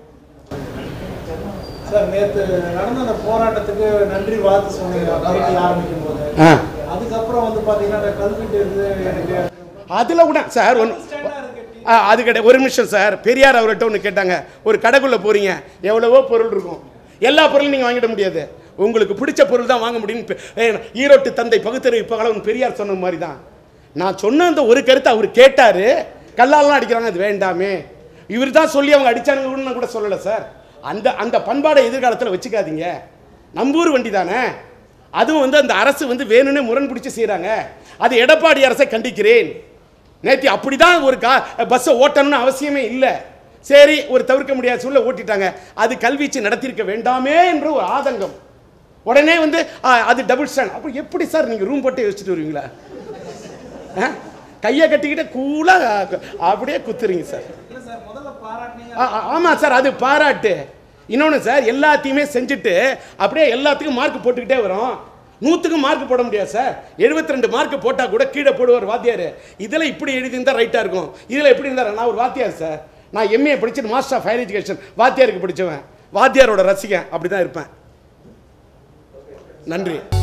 சார் நேத்து நடந்த அந்த போராட்டத்துக்கு நன்றி வாழ்த்து சொன்னீங்க கமிட்டி ஆரம்பிக்கும் போது ஆ. அதுக்கப்புறம் வந்து பாத்தீங்கன்னா அந்த கல்வெட்டு இருந்து எனக்கு அதில் கூட சார் ஒன்று அது கிடையாது ஒரு நிமிஷம் சார் பெரியார் அவர்கிட்ட ஒன்று கேட்டாங்க ஒரு கடைக்குள்ளே போறீங்க எவ்வளவோ பொருள் இருக்கும் எல்லா பொருளும் நீங்கள் வாங்கிட முடியாது உங்களுக்கு பிடிச்ச பொருள் தான் வாங்க முடியும்னு பெ- ஏ, ஈரோட்டு தந்தை பகுத்தறிவிப்பாளர் பெரியார் சொன்ன மாதிரி தான் நான் சொன்ன அந்த ஒரு கருத்தை அவர் கேட்டார் கல்லாலாம் அடிக்கிறாங்க அது வேண்டாமே இவர் தான் சொல்லி அவங்க அடிச்சானுங்கன்னு நான் கூட சொல்லலை சார் அந்த அந்த பண்பாடை எதிர்காலத்தில் வச்சுக்காதீங்க நம்பூர் வண்டி தானே அதுவும் வந்து அந்த அரசு வந்து வேணும்னே முரண் பிடிச்சி செய்கிறாங்க அது எடப்பாடி அரசை கண்டிக்கிறேன் நேத்தி அப்படிதான் ஒரு கா பஸ்ஸை ஓட்டணும்னு அவசியமே இல்லை சரி ஒரு தவிர்க்க முடியாத சூழ்நிலை ஓட்டிட்டாங்க அது கல்வீச்சு நடத்தியிருக்க வேண்டாமே என்ற ஒரு ஆதங்கம் உடனே வந்து ஆ, அது டபுள் ஸ்டாண்ட் அப்போ எப்படி சார் நீங்கள் ரூம் போட்டு யோசிச்சுட்டு வருவீங்களா ஆ? கையை கட்டிக்கிட்டு கூலாக அப்படியே குத்துறீங்க சார் இல்ல சார் முதல்ல பாராட்டினீங்க ஆ, ஆ, ஆமா சார் அது பாராட்டு இன்னொன்று சார் எல்லாத்தையுமே செஞ்சுட்டு அப்படியே எல்லாத்துக்கும் மார்க் போட்டுக்கிட்டே வரும் நூற்றுக்கு மார்க் போட முடியாது சார் 72 ரெண்டு மார்க் போட்டால் கூட கீழே போடுவார் வாத்தியார் இதில் இப்படி எழுதியிருந்தால் ரைட்டாக இருக்கும் இதில் எப்படி இருந்தார் நான் ஒரு வாத்தியார் சார் நான் எம்ஏ படிச்சுட்டு மாஸ்டர் ஆஃப் ஹையர் எஜுகேஷன் வாத்தியாருக்கு படிச்சவன் வாத்தியாரோட ரசிகன் அப்படி தான் இருப்பேன் நன்றி